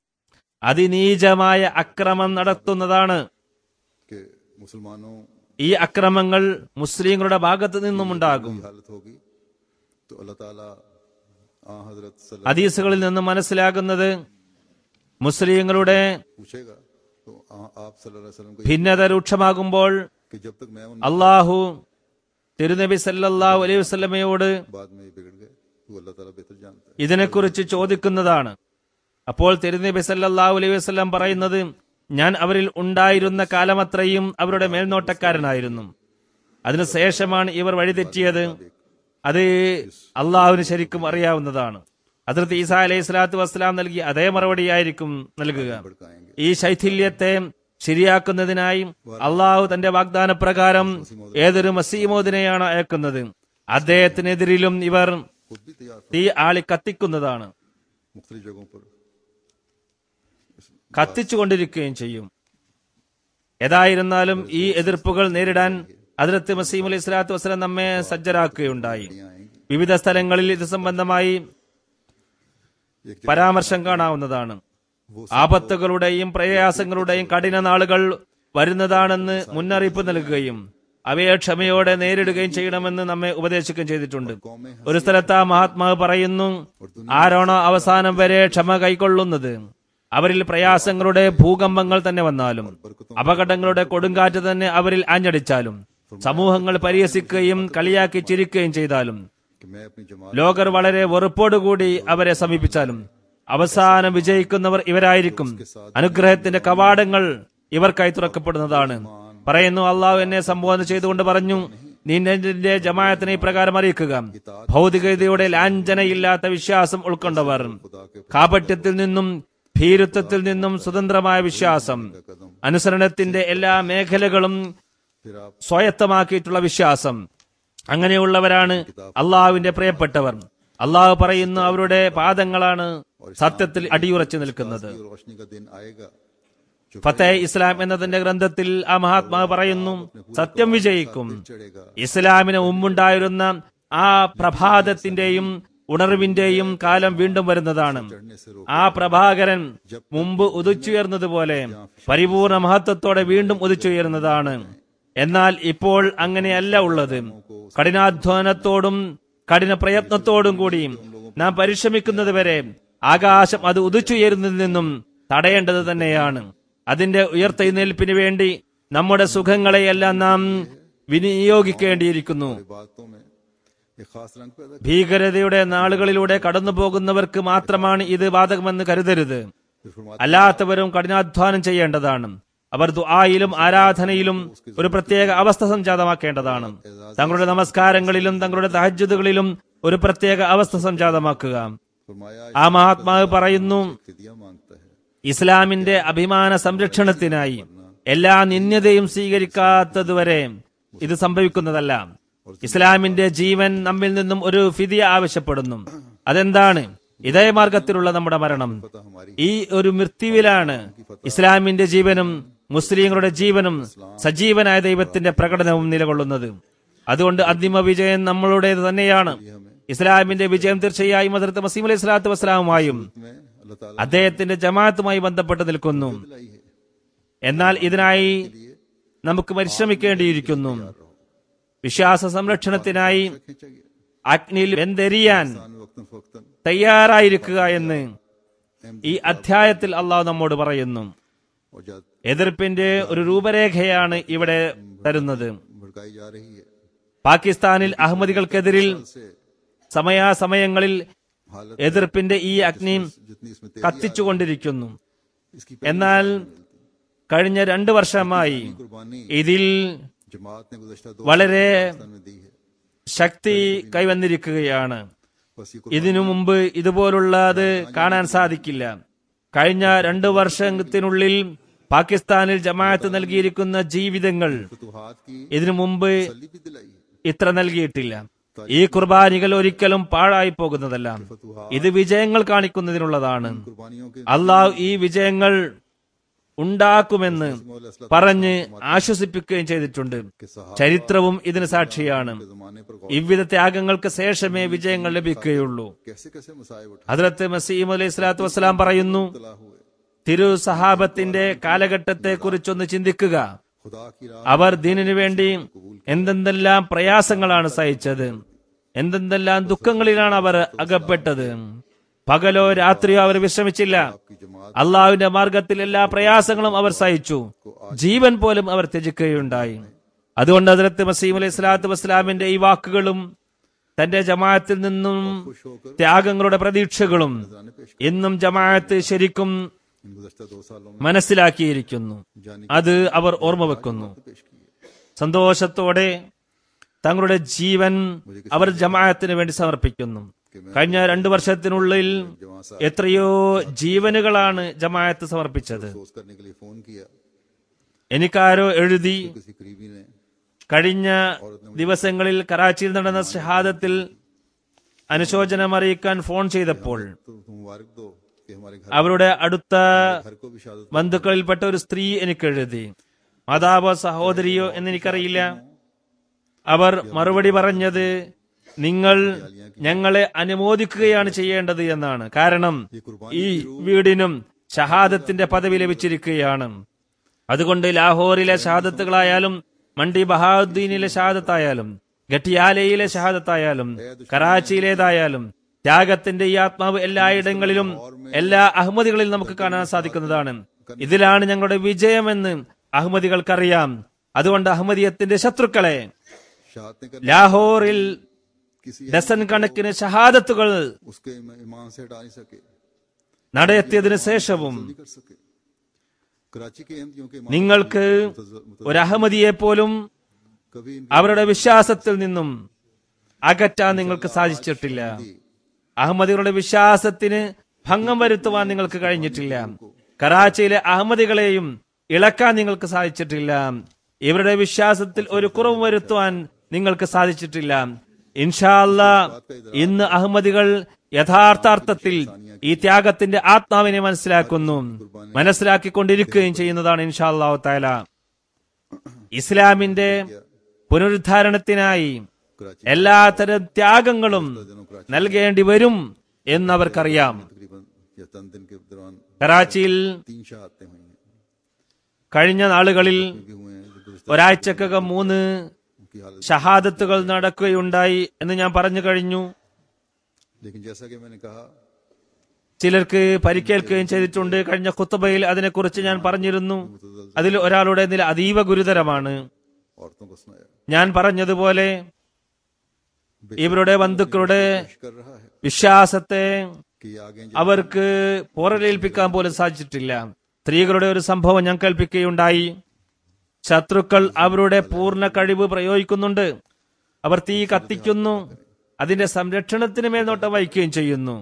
അതിനീചമായ അക്രമം നടത്തുന്നതാണ് कि मुसलमानों ഈ അക്രമങ്ങൾ മുസ്ലിങ്ങളുടെ ഭാഗത്തു നിന്നുമുണ്ടാകും की हालत होगी तो अल्लाह ताला आ हजरत सल्लल्लाहु ഹദീസുകളിൽ നിന്ന് മനസ്സിലാകുന്നത് മുസ്ലിങ്ങളുടെ पूछेगा तो आ, आप सल्लल्लाहु अलैहि वसल्लम को ഭിന്നത രൂക്ഷമാകുമ്പോൾ कि जब तक मैं उन അള്ളാഹു തിരുനബി സല്ലല്ലാഹു അലൈഹി വസല്ലമയോട് बाद में बिगड़ गए तो अल्लाह ताला बेहतर जानता है ഇതിനെക്കുറിച്ച് ചോദിക്കുന്നതാണ് അപ്പോൾ തിരുനബി സല്ലല്ലാഹു അലൈഹി വസല്ലം പറയുന്നത് ഞാൻ അവരിൽ ഉണ്ടായിരുന്ന കാലമത്രയും അവരുടെ മേൽനോട്ടക്കാരനായിരുന്നു അതിനുശേഷമാണ് ഇവർ വഴിതെറ്റിയത് അത് അള്ളാഹുവിന് ശരിക്കും അറിയാവുന്നതാണ് അതിർത്ത് ഈസാ അലൈഹി സ്വലാത്തു വസ്സലാം നൽകി അതേ മറുപടിയായിരിക്കും നൽകുക भड़काएंगे ഈ ശൈഥില്യത്തെ ശരിയാക്കുന്നതിനായി അള്ളാഹു തന്റെ വാഗ്ദാന പ്രകാരം ഏതൊരു മസീമോദിനെയാണ് അയക്കുന്നത് അദ്ദേഹത്തിനെതിരിലും ഇവർ खुद भी तैयार തീ ആളി കത്തിക്കുന്നതാണ് मुख्तलि जगहों पर കത്തിച്ചുകൊണ്ടിരിക്കുകയും ചെയ്യും ഏതായിരുന്നാലും ഈ എതിർപ്പുകൾ നേരിടാൻ അതിർത്ത് മസീം അലൈഹി സ്വലാത്തു വസ്സലാം നമ്മെ സജ്ജരാക്കുകയുണ്ടായി यहाँ आएंगी വിവിധ സ്ഥലങ്ങളിൽ ഇത് സംബന്ധമായി एक പരാമർശം കാണാവുന്നതാണ് ആപത്തുകളുടെയും പ്രയാസങ്ങളുടെയും കഠിന നാളുകൾ വരുന്നതാണെന്ന് മുന്നറിയിപ്പ് നൽകുകയും അവയെ ക്ഷമയോടെ നേരിടുകയും ചെയ്യണമെന്ന് നമ്മെ ഉപദേശിക്കുകയും ചെയ്തിട്ടുണ്ട് कौमें ഒരു സ്ഥലത്ത് ആ മഹാത്മാവ് പറയുന്നു ആരാണോ അവസാനം വരെ ക്ഷമ കൈക്കൊള്ളുന്നത് അവരിൽ പ്രയാസങ്ങളുടെ ഭൂകമ്പങ്ങൾ തന്നെ വന്നാലും അപകടങ്ങളുടെ കൊടുങ്കാറ്റ് തന്നെ അവരിൽ ആഞ്ഞടിച്ചാലും സമൂഹങ്ങൾ പരിഹസിക്കുകയും കളിയാക്കി ചിരിക്കുകയും ചെയ്താലും कि मैं अपनी जमात ലോകർ വളരെ വെറുപ്പോടുകൂടി അവരെ സമീപിച്ചാലും അവസാനം വിജയിക്കുന്നവർ ഇവരായിരിക്കും അനുഗ്രഹത്തിന്റെ കവാടങ്ങൾ ഇവർക്കായി തുറക്കപ്പെടുന്നതാണ് പറയുന്നു അള്ളാഹു എന്നെ സംബോധന ചെയ്തുകൊണ്ട് പറഞ്ഞു നീ നിന്റെ ജമാഅത്തിനെ ഇപ്രകാരം അറിയിക്കുക ഭൗതികതയുടെ ലാഞ്ചനയില്ലാത്ത വിശ്വാസം ഉൾക്കൊണ്ടവർ खुदा के കാപട്യത്തിൽ നിന്നും ഭീരുത്വത്തിൽ നിന്നും സ്വതന്ത്രമായ വിശ്വാസം कदम അനുസരണത്തിന്റെ എല്ലാ മേഖലകളും फिर आप സ്വായത്തമാക്കിയിട്ടുള്ള വിശ്വാസം അങ്ങനെയുള്ളവരാണ് അള്ളാഹുവിന്റെ പ്രിയപ്പെട്ടവർ അള്ളാഹു പറയുന്നു അവരുടെ പാദങ്ങളാണ് സത്യത്തിൽ അടിയുറച്ചു നിൽക്കുന്നത് की रोशनी का दिन आएगा जो ഫത്തേ ഇസ്ലാം എന്നതിന്റെ ഗ്രന്ഥത്തിൽ ആ മഹാത്മാവ് പറയുന്നു സത്യം വിജയിക്കും चढ़ेगा ഇസ്ലാമിന് മുമ്പുണ്ടായിരുന്ന ആ പ്രഭാതത്തിന്റെയും ഉണർവിന്റെയും കാലം വീണ്ടും വരുന്നതാണ് चढ़ने से रोक ആ പ്രഭാകരൻ മുമ്പ് ഉദിച്ചുയർന്നതുപോലെ പരിപൂർണ മഹത്വത്തോടെ വീണ്ടും ഉദിച്ചുയരുന്നതാണ് എന്നാൽ ഇപ്പോൾ അങ്ങനെയല്ല ഉള്ളത് കഠിനാധ്വാനത്തോടും കഠിന പ്രയത്നത്തോടും കൂടി നാം പരിശ്രമിക്കുന്നത് വരെ ആകാശം അത് ഉദിച്ചുയരുന്നതിൽ നിന്നും തടയേണ്ടത് തന്നെയാണ് അതിന്റെ ഉയർത്തെഴുന്നേൽപ്പിന് വേണ്ടി നമ്മുടെ സുഖങ്ങളെയെല്ലാം നാം വിനിയോഗിക്കേണ്ടിയിരിക്കുന്നു बातों में एक खास रंग पैदा ഭീകരതയുടെ നാളുകളിലൂടെ കടന്നു പോകുന്നവർക്ക് മാത്രമാണ് ഇത് ബാധകമെന്ന് കരുതരുത് फिर फरमाते അല്ലാത്തവരും കഠിനാധ്വാനം ചെയ്യേണ്ടതാണ് അവർ ദുആയിലും ആരാധനയിലും ഒരു പ്രത്യേക അവസ്ഥ സംജാതമാക്കേണ്ടതാണ് തങ്ങളുടെ നമസ്കാരങ്ങളിലും തങ്ങളുടെ തഹജ്ജുദുകളിലും ഒരു പ്രത്യേക അവസ്ഥ സംജാതമാക്കുക फरमाया ആ മഹാത്മാവ് പറയുന്നു फिदिया मांगता है ഇസ്ലാമിന്റെ അഭിമാന സംരക്ഷണത്തിനായി എല്ലാ നിന്ദ്യതയും സ്വീകരിക്കാത്തതുവരെ ഇത് സംഭവിക്കുന്നതല്ല ഇസ്ലാമിന്റെ ജീവൻ നമ്മിൽ നിന്നും ഒരു ഫിദിയ ആവശ്യപ്പെടുന്നു അതെന്താണ് ഇതേ മാർഗത്തിലുള്ള നമ്മുടെ മരണം पता हमारी ഈ ഒരു മൃത്യുവിലാണ് ഇസ്ലാമിന്റെ ജീവനും മുസ്ലിങ്ങളുടെ ജീവനും സജീവനായ ദൈവത്തിന്റെ പ്രകടനവും നിലകൊള്ളുന്നത് അതുകൊണ്ട് അന്തിമ വിജയം നമ്മളുടേത് തന്നെയാണ് ഇസ്ലാമിന്റെ വിജയം തീർച്ചയായും അതിർത്ത് മസീം അലൈഹി സ്വലാത്തു വസ്സലാമുമായും में अल्लाह ताला അദ്ദേഹത്തിന്റെ ജമാഅത്തുമായി ബന്ധപ്പെട്ട് നിൽക്കുന്നു लाई है എന്നാൽ ഇതിനായി നമുക്ക് പരിശ്രമിക്കേണ്ടിയിരിക്കുന്നു വിശ്വാസ സംരക്ഷണത്തിനായി खींचा गया അഗ്നിയിൽ വെന്തെരിയാൻ इंसान वक्तन फवक्तन തയ്യാറായിരിക്കുക എന്ന് ഈ അധ്യായത്തിൽ അള്ളാഹു നമ്മോട് പറയുന്നു और जात എതിർപ്പിന്റെ ഒരു രൂപരേഖയാണ് ഇവിടെ തരുന്നത് भड़काई जा रही है പാകിസ്ഥാനിൽ അഹമ്മദികൾക്കെതിരിൽ से സമയാസമയങ്ങളിൽ हालत എതിർപ്പിന്റെ ഈ അഗ്നി जितनी इसमें तेजी കത്തിച്ചുകൊണ്ടിരിക്കുന്നു इसकी എന്നാൽ കഴിഞ്ഞ രണ്ടു വർഷമായി कुर्बानी ഇതിൽ जमात ने गुज़श्ता दो വളരെ साल में दी है ശക്തി കൈവന്നിരിക്കുകയാണ് बस ये ഇതിനു മുമ്പ് ഇതുപോലുള്ളത് കാണാൻ സാധിക്കില്ല കഴിഞ്ഞ രണ്ടു വർഷത്തിനുള്ളിൽ പാകിസ്ഥാനിൽ ജമാഅത്ത് നൽകിയിരിക്കുന്ന ജീവിതങ്ങൾ फतूहात की ഇതിനു മുമ്പ് तसल्ली भी दिलाई है ഇത്ര നൽകിയിട്ടില്ല ഈ കുർബാനികൾ ഒരിക്കലും പാഴായി പോകുന്നതല്ല ഇത് വിജയങ്ങൾ കാണിക്കുന്നതിനുള്ളതാണ് कुर्बानियों के അള്ളാഹു ഈ വിജയങ്ങൾ ഉണ്ടാക്കുമെന്ന് പറഞ്ഞ് ആശ്വസിപ്പിക്കുകയും ചെയ്തിട്ടുണ്ട് के सहा ചരിത്രവും ഇതിന് സാക്ഷിയാണ് के जमाने पर गौर ഇவ்வித ത്യാഗങ്ങൾക്ക് ശേഷമേ വിജയങ്ങൾ ലഭിക്കുകയുള്ളൂ कैसे कैसे मसाइब उठा ഹദ്രത്ത് മസീം അലൈഹി സ്വലാത്തു വസ്സലാം പറയുന്നു तला हुए തിരു സഹാബത്തിന്റെ കാലഘട്ടത്തെ കുറിച്ചൊന്ന് ചിന്തിക്കുക खुदा की राह അവർ ദീനിനു വേണ്ടി എന്തെന്തെല്ലാം പ്രയാസങ്ങളാണ് സഹിച്ചത് എന്തെന്തെല്ലാം ദുഃഖങ്ങളിലാണ് അവർ അകപ്പെട്ടത് പകലോ രാത്രിയോ അവർ വിശ്രമിച്ചില്ല की जमात അള്ളാഹുവിന്റെ മാർഗത്തിൽ എല്ലാ പ്രയാസങ്ങളും അവർ സഹിച്ചു ജീവൻ പോലും അവർ ത്യജിക്കുകയുണ്ടായി അതുകൊണ്ട് അതിർത്ത് മസീം അലൈഹി സ്വലാത്തു വസ്സലാമിന്റെ ഈ വാക്കുകളും തന്റെ ജമാഅത്തിൽ നിന്നും ത്യാഗങ്ങളുടെ പ്രതീക്ഷകളും जाने पेश ഇന്നും ജമാഅത്ത് ശരിക്കും इन गुज़श्ता दो सालों में മനസ്സിലാക്കിയിരിക്കുന്നു जाने അത് അവർ ഓർമ്മ വെക്കുന്നു पेश की है സന്തോഷത്തോടെ തങ്ങളുടെ ജീവൻ അവർ ജമാഅത്തിന് വേണ്ടി സമർപ്പിക്കുന്നു കഴിഞ്ഞ രണ്ടു വർഷത്തിനുള്ളിൽ എത്രയോ ജീവനുകളാണ് ജമാഅത്ത് സമർപ്പിച്ചത് अफसोस करने के लिए फोन किया എനിക്കാരോ എഴുതി किसी करीबी ने കഴിഞ്ഞ ദിവസങ്ങളിൽ കറാച്ചിയിൽ നടന്ന ഷഹാദത്തിൽ അനുശോചനം അറിയിക്കാൻ ഫോൺ ചെയ്തപ്പോൾ तो तुम मुबारक दो कि हमारे घर അവരുടെ അടുത്ത घर को भी शहादत ബന്ധുക്കളിൽപ്പെട്ട ഒരു സ്ത്രീ എനിക്ക് എഴുതി മാതാവോ സഹോദരിയോ എന്ന് എനിക്കറിയില്ല അവർ മറുപടി പറഞ്ഞത് നിങ്ങൾ ഞങ്ങളെ അനുമോദിക്കുകയാണ് ചെയ്യേണ്ടത് എന്നാണ് കാരണം ഈ വീടിനും ഷഹാദത്തിന്റെ പദവി ലഭിച്ചിരിക്കുകയാണ് അതുകൊണ്ട് ലാഹോറിലെ ഷഹാദത്തുകളായാലും മണ്ഡി ബഹാദ്ദീനിലെ ഷഹാദത്തായാലും ഗട്ടിയാലയിലെ ഷഹാദത്തായാലും കറാച്ചിയിലേതായാലും ത്യാഗത്തിന്റെ ഈ ആത്മാവ് എല്ലായിടങ്ങളിലും എല്ലാ അഹമ്മദികളിലും നമുക്ക് കാണാൻ സാധിക്കുന്നതാണ് ഇതിലാണ് ഞങ്ങളുടെ വിജയമെന്ന് അഹമ്മദികൾക്കറിയാം അതുകൊണ്ട് അഹമ്മദിയത്തിന്റെ ശത്രുക്കളെ शहादतें कर ലാഹോറിൽ किसी ഡസൻ കണക്കിന് ഷഹാദത്തുകൾ उसके ईमा- ईमान से हटा नहीं सके നടത്തിയതിനു ശേഷവും नहीं कर सके कराची के अहमदियों के ईमान നിങ്ങൾക്ക് ഒരു അഹമ്മദിയെ പോലും कभी इनके അവരുടെ വിശ്വാസത്തിൽ നിന്നും അകറ്റാൻ നിങ്ങൾക്ക് സാധിച്ചിട്ടില്ല അഹമ്മദികളുടെ വിശ്വാസത്തിന് ഭംഗം വരുത്തുവാൻ നിങ്ങൾക്ക് കഴിഞ്ഞിട്ടില്ല കറാച്ചിയിലെ അഹമ്മദികളെയും ഇളക്കാൻ നിങ്ങൾക്ക് സാധിച്ചിട്ടില്ല ഇവരുടെ വിശ്വാസത്തിൽ ഒരു കുറവ് വരുത്തുവാൻ നിങ്ങൾക്ക് സാധിച്ചിട്ടില്ല ഇൻഷാല്ല ഇന്ന് അഹമ്മദികൾ യഥാർത്ഥാർത്ഥത്തിൽ ഈ ത്യാഗത്തിന്റെ ആത്മാവിനെ മനസ്സിലാക്കുന്നു മനസ്സിലാക്കിക്കൊണ്ടിരിക്കുകയും ചെയ്യുന്നതാണ് ഇൻഷാല്ലാഹു താല ഇസ്ലാമിന്റെ പുനരുദ്ധാരണത്തിനായി कराची എല്ലാത്തരം ത്യാഗങ്ങളും നൽകേണ്ടി വരും എന്നവർക്കറിയാം तकरीबन या चंद दिन के दौरान കറാച്ചിയിൽ तीन शहादतें हुई हैं കഴിഞ്ഞ നാളുകളിൽ भी हुए हैं जो गुज़श्ता ഒരാഴ്ചക്കകം മൂന്ന് उनकी हालत ഷഹാദത്തുകൾ നടക്കുകയുണ്ടായി എന്ന് ഞാൻ പറഞ്ഞു കഴിഞ്ഞു लेकिन जैसा कि मैंने कहा ചിലർക്ക് പരിക്കേൽക്കുകയും ചെയ്തിട്ടുണ്ട് കഴിഞ്ഞ കുത്തുബയിൽ അതിനെക്കുറിച്ച് ഞാൻ പറഞ്ഞിരുന്നു അതിൽ ഒരാളുടെ നില അതീവ ഗുരുതരമാണ് औरतों को सुनाया ഞാൻ പറഞ്ഞതുപോലെ ഇവരുടെ ബന്ധുക്കളുടെ पेश कर रहा है വിശ്വാസത്തെ कि ये आगे അവർക്ക് പോറലേൽപ്പിക്കാൻ പോലും സാധിച്ചിട്ടില്ല സ്ത്രീകളുടെ ഒരു സംഭവം ഞാൻ കൽപ്പിക്കുകയുണ്ടായി ശത്രുക്കൾ അവരുടെ പൂർണ്ണ കഴിവ് പ്രയോഗിക്കുന്നുണ്ട് അവർ തീ കത്തിക്കുന്നു അതിന്റെ സംരക്ഷണത്തിന് മേൽനോട്ടം വഹിക്കുകയും ചെയ്യുന്നു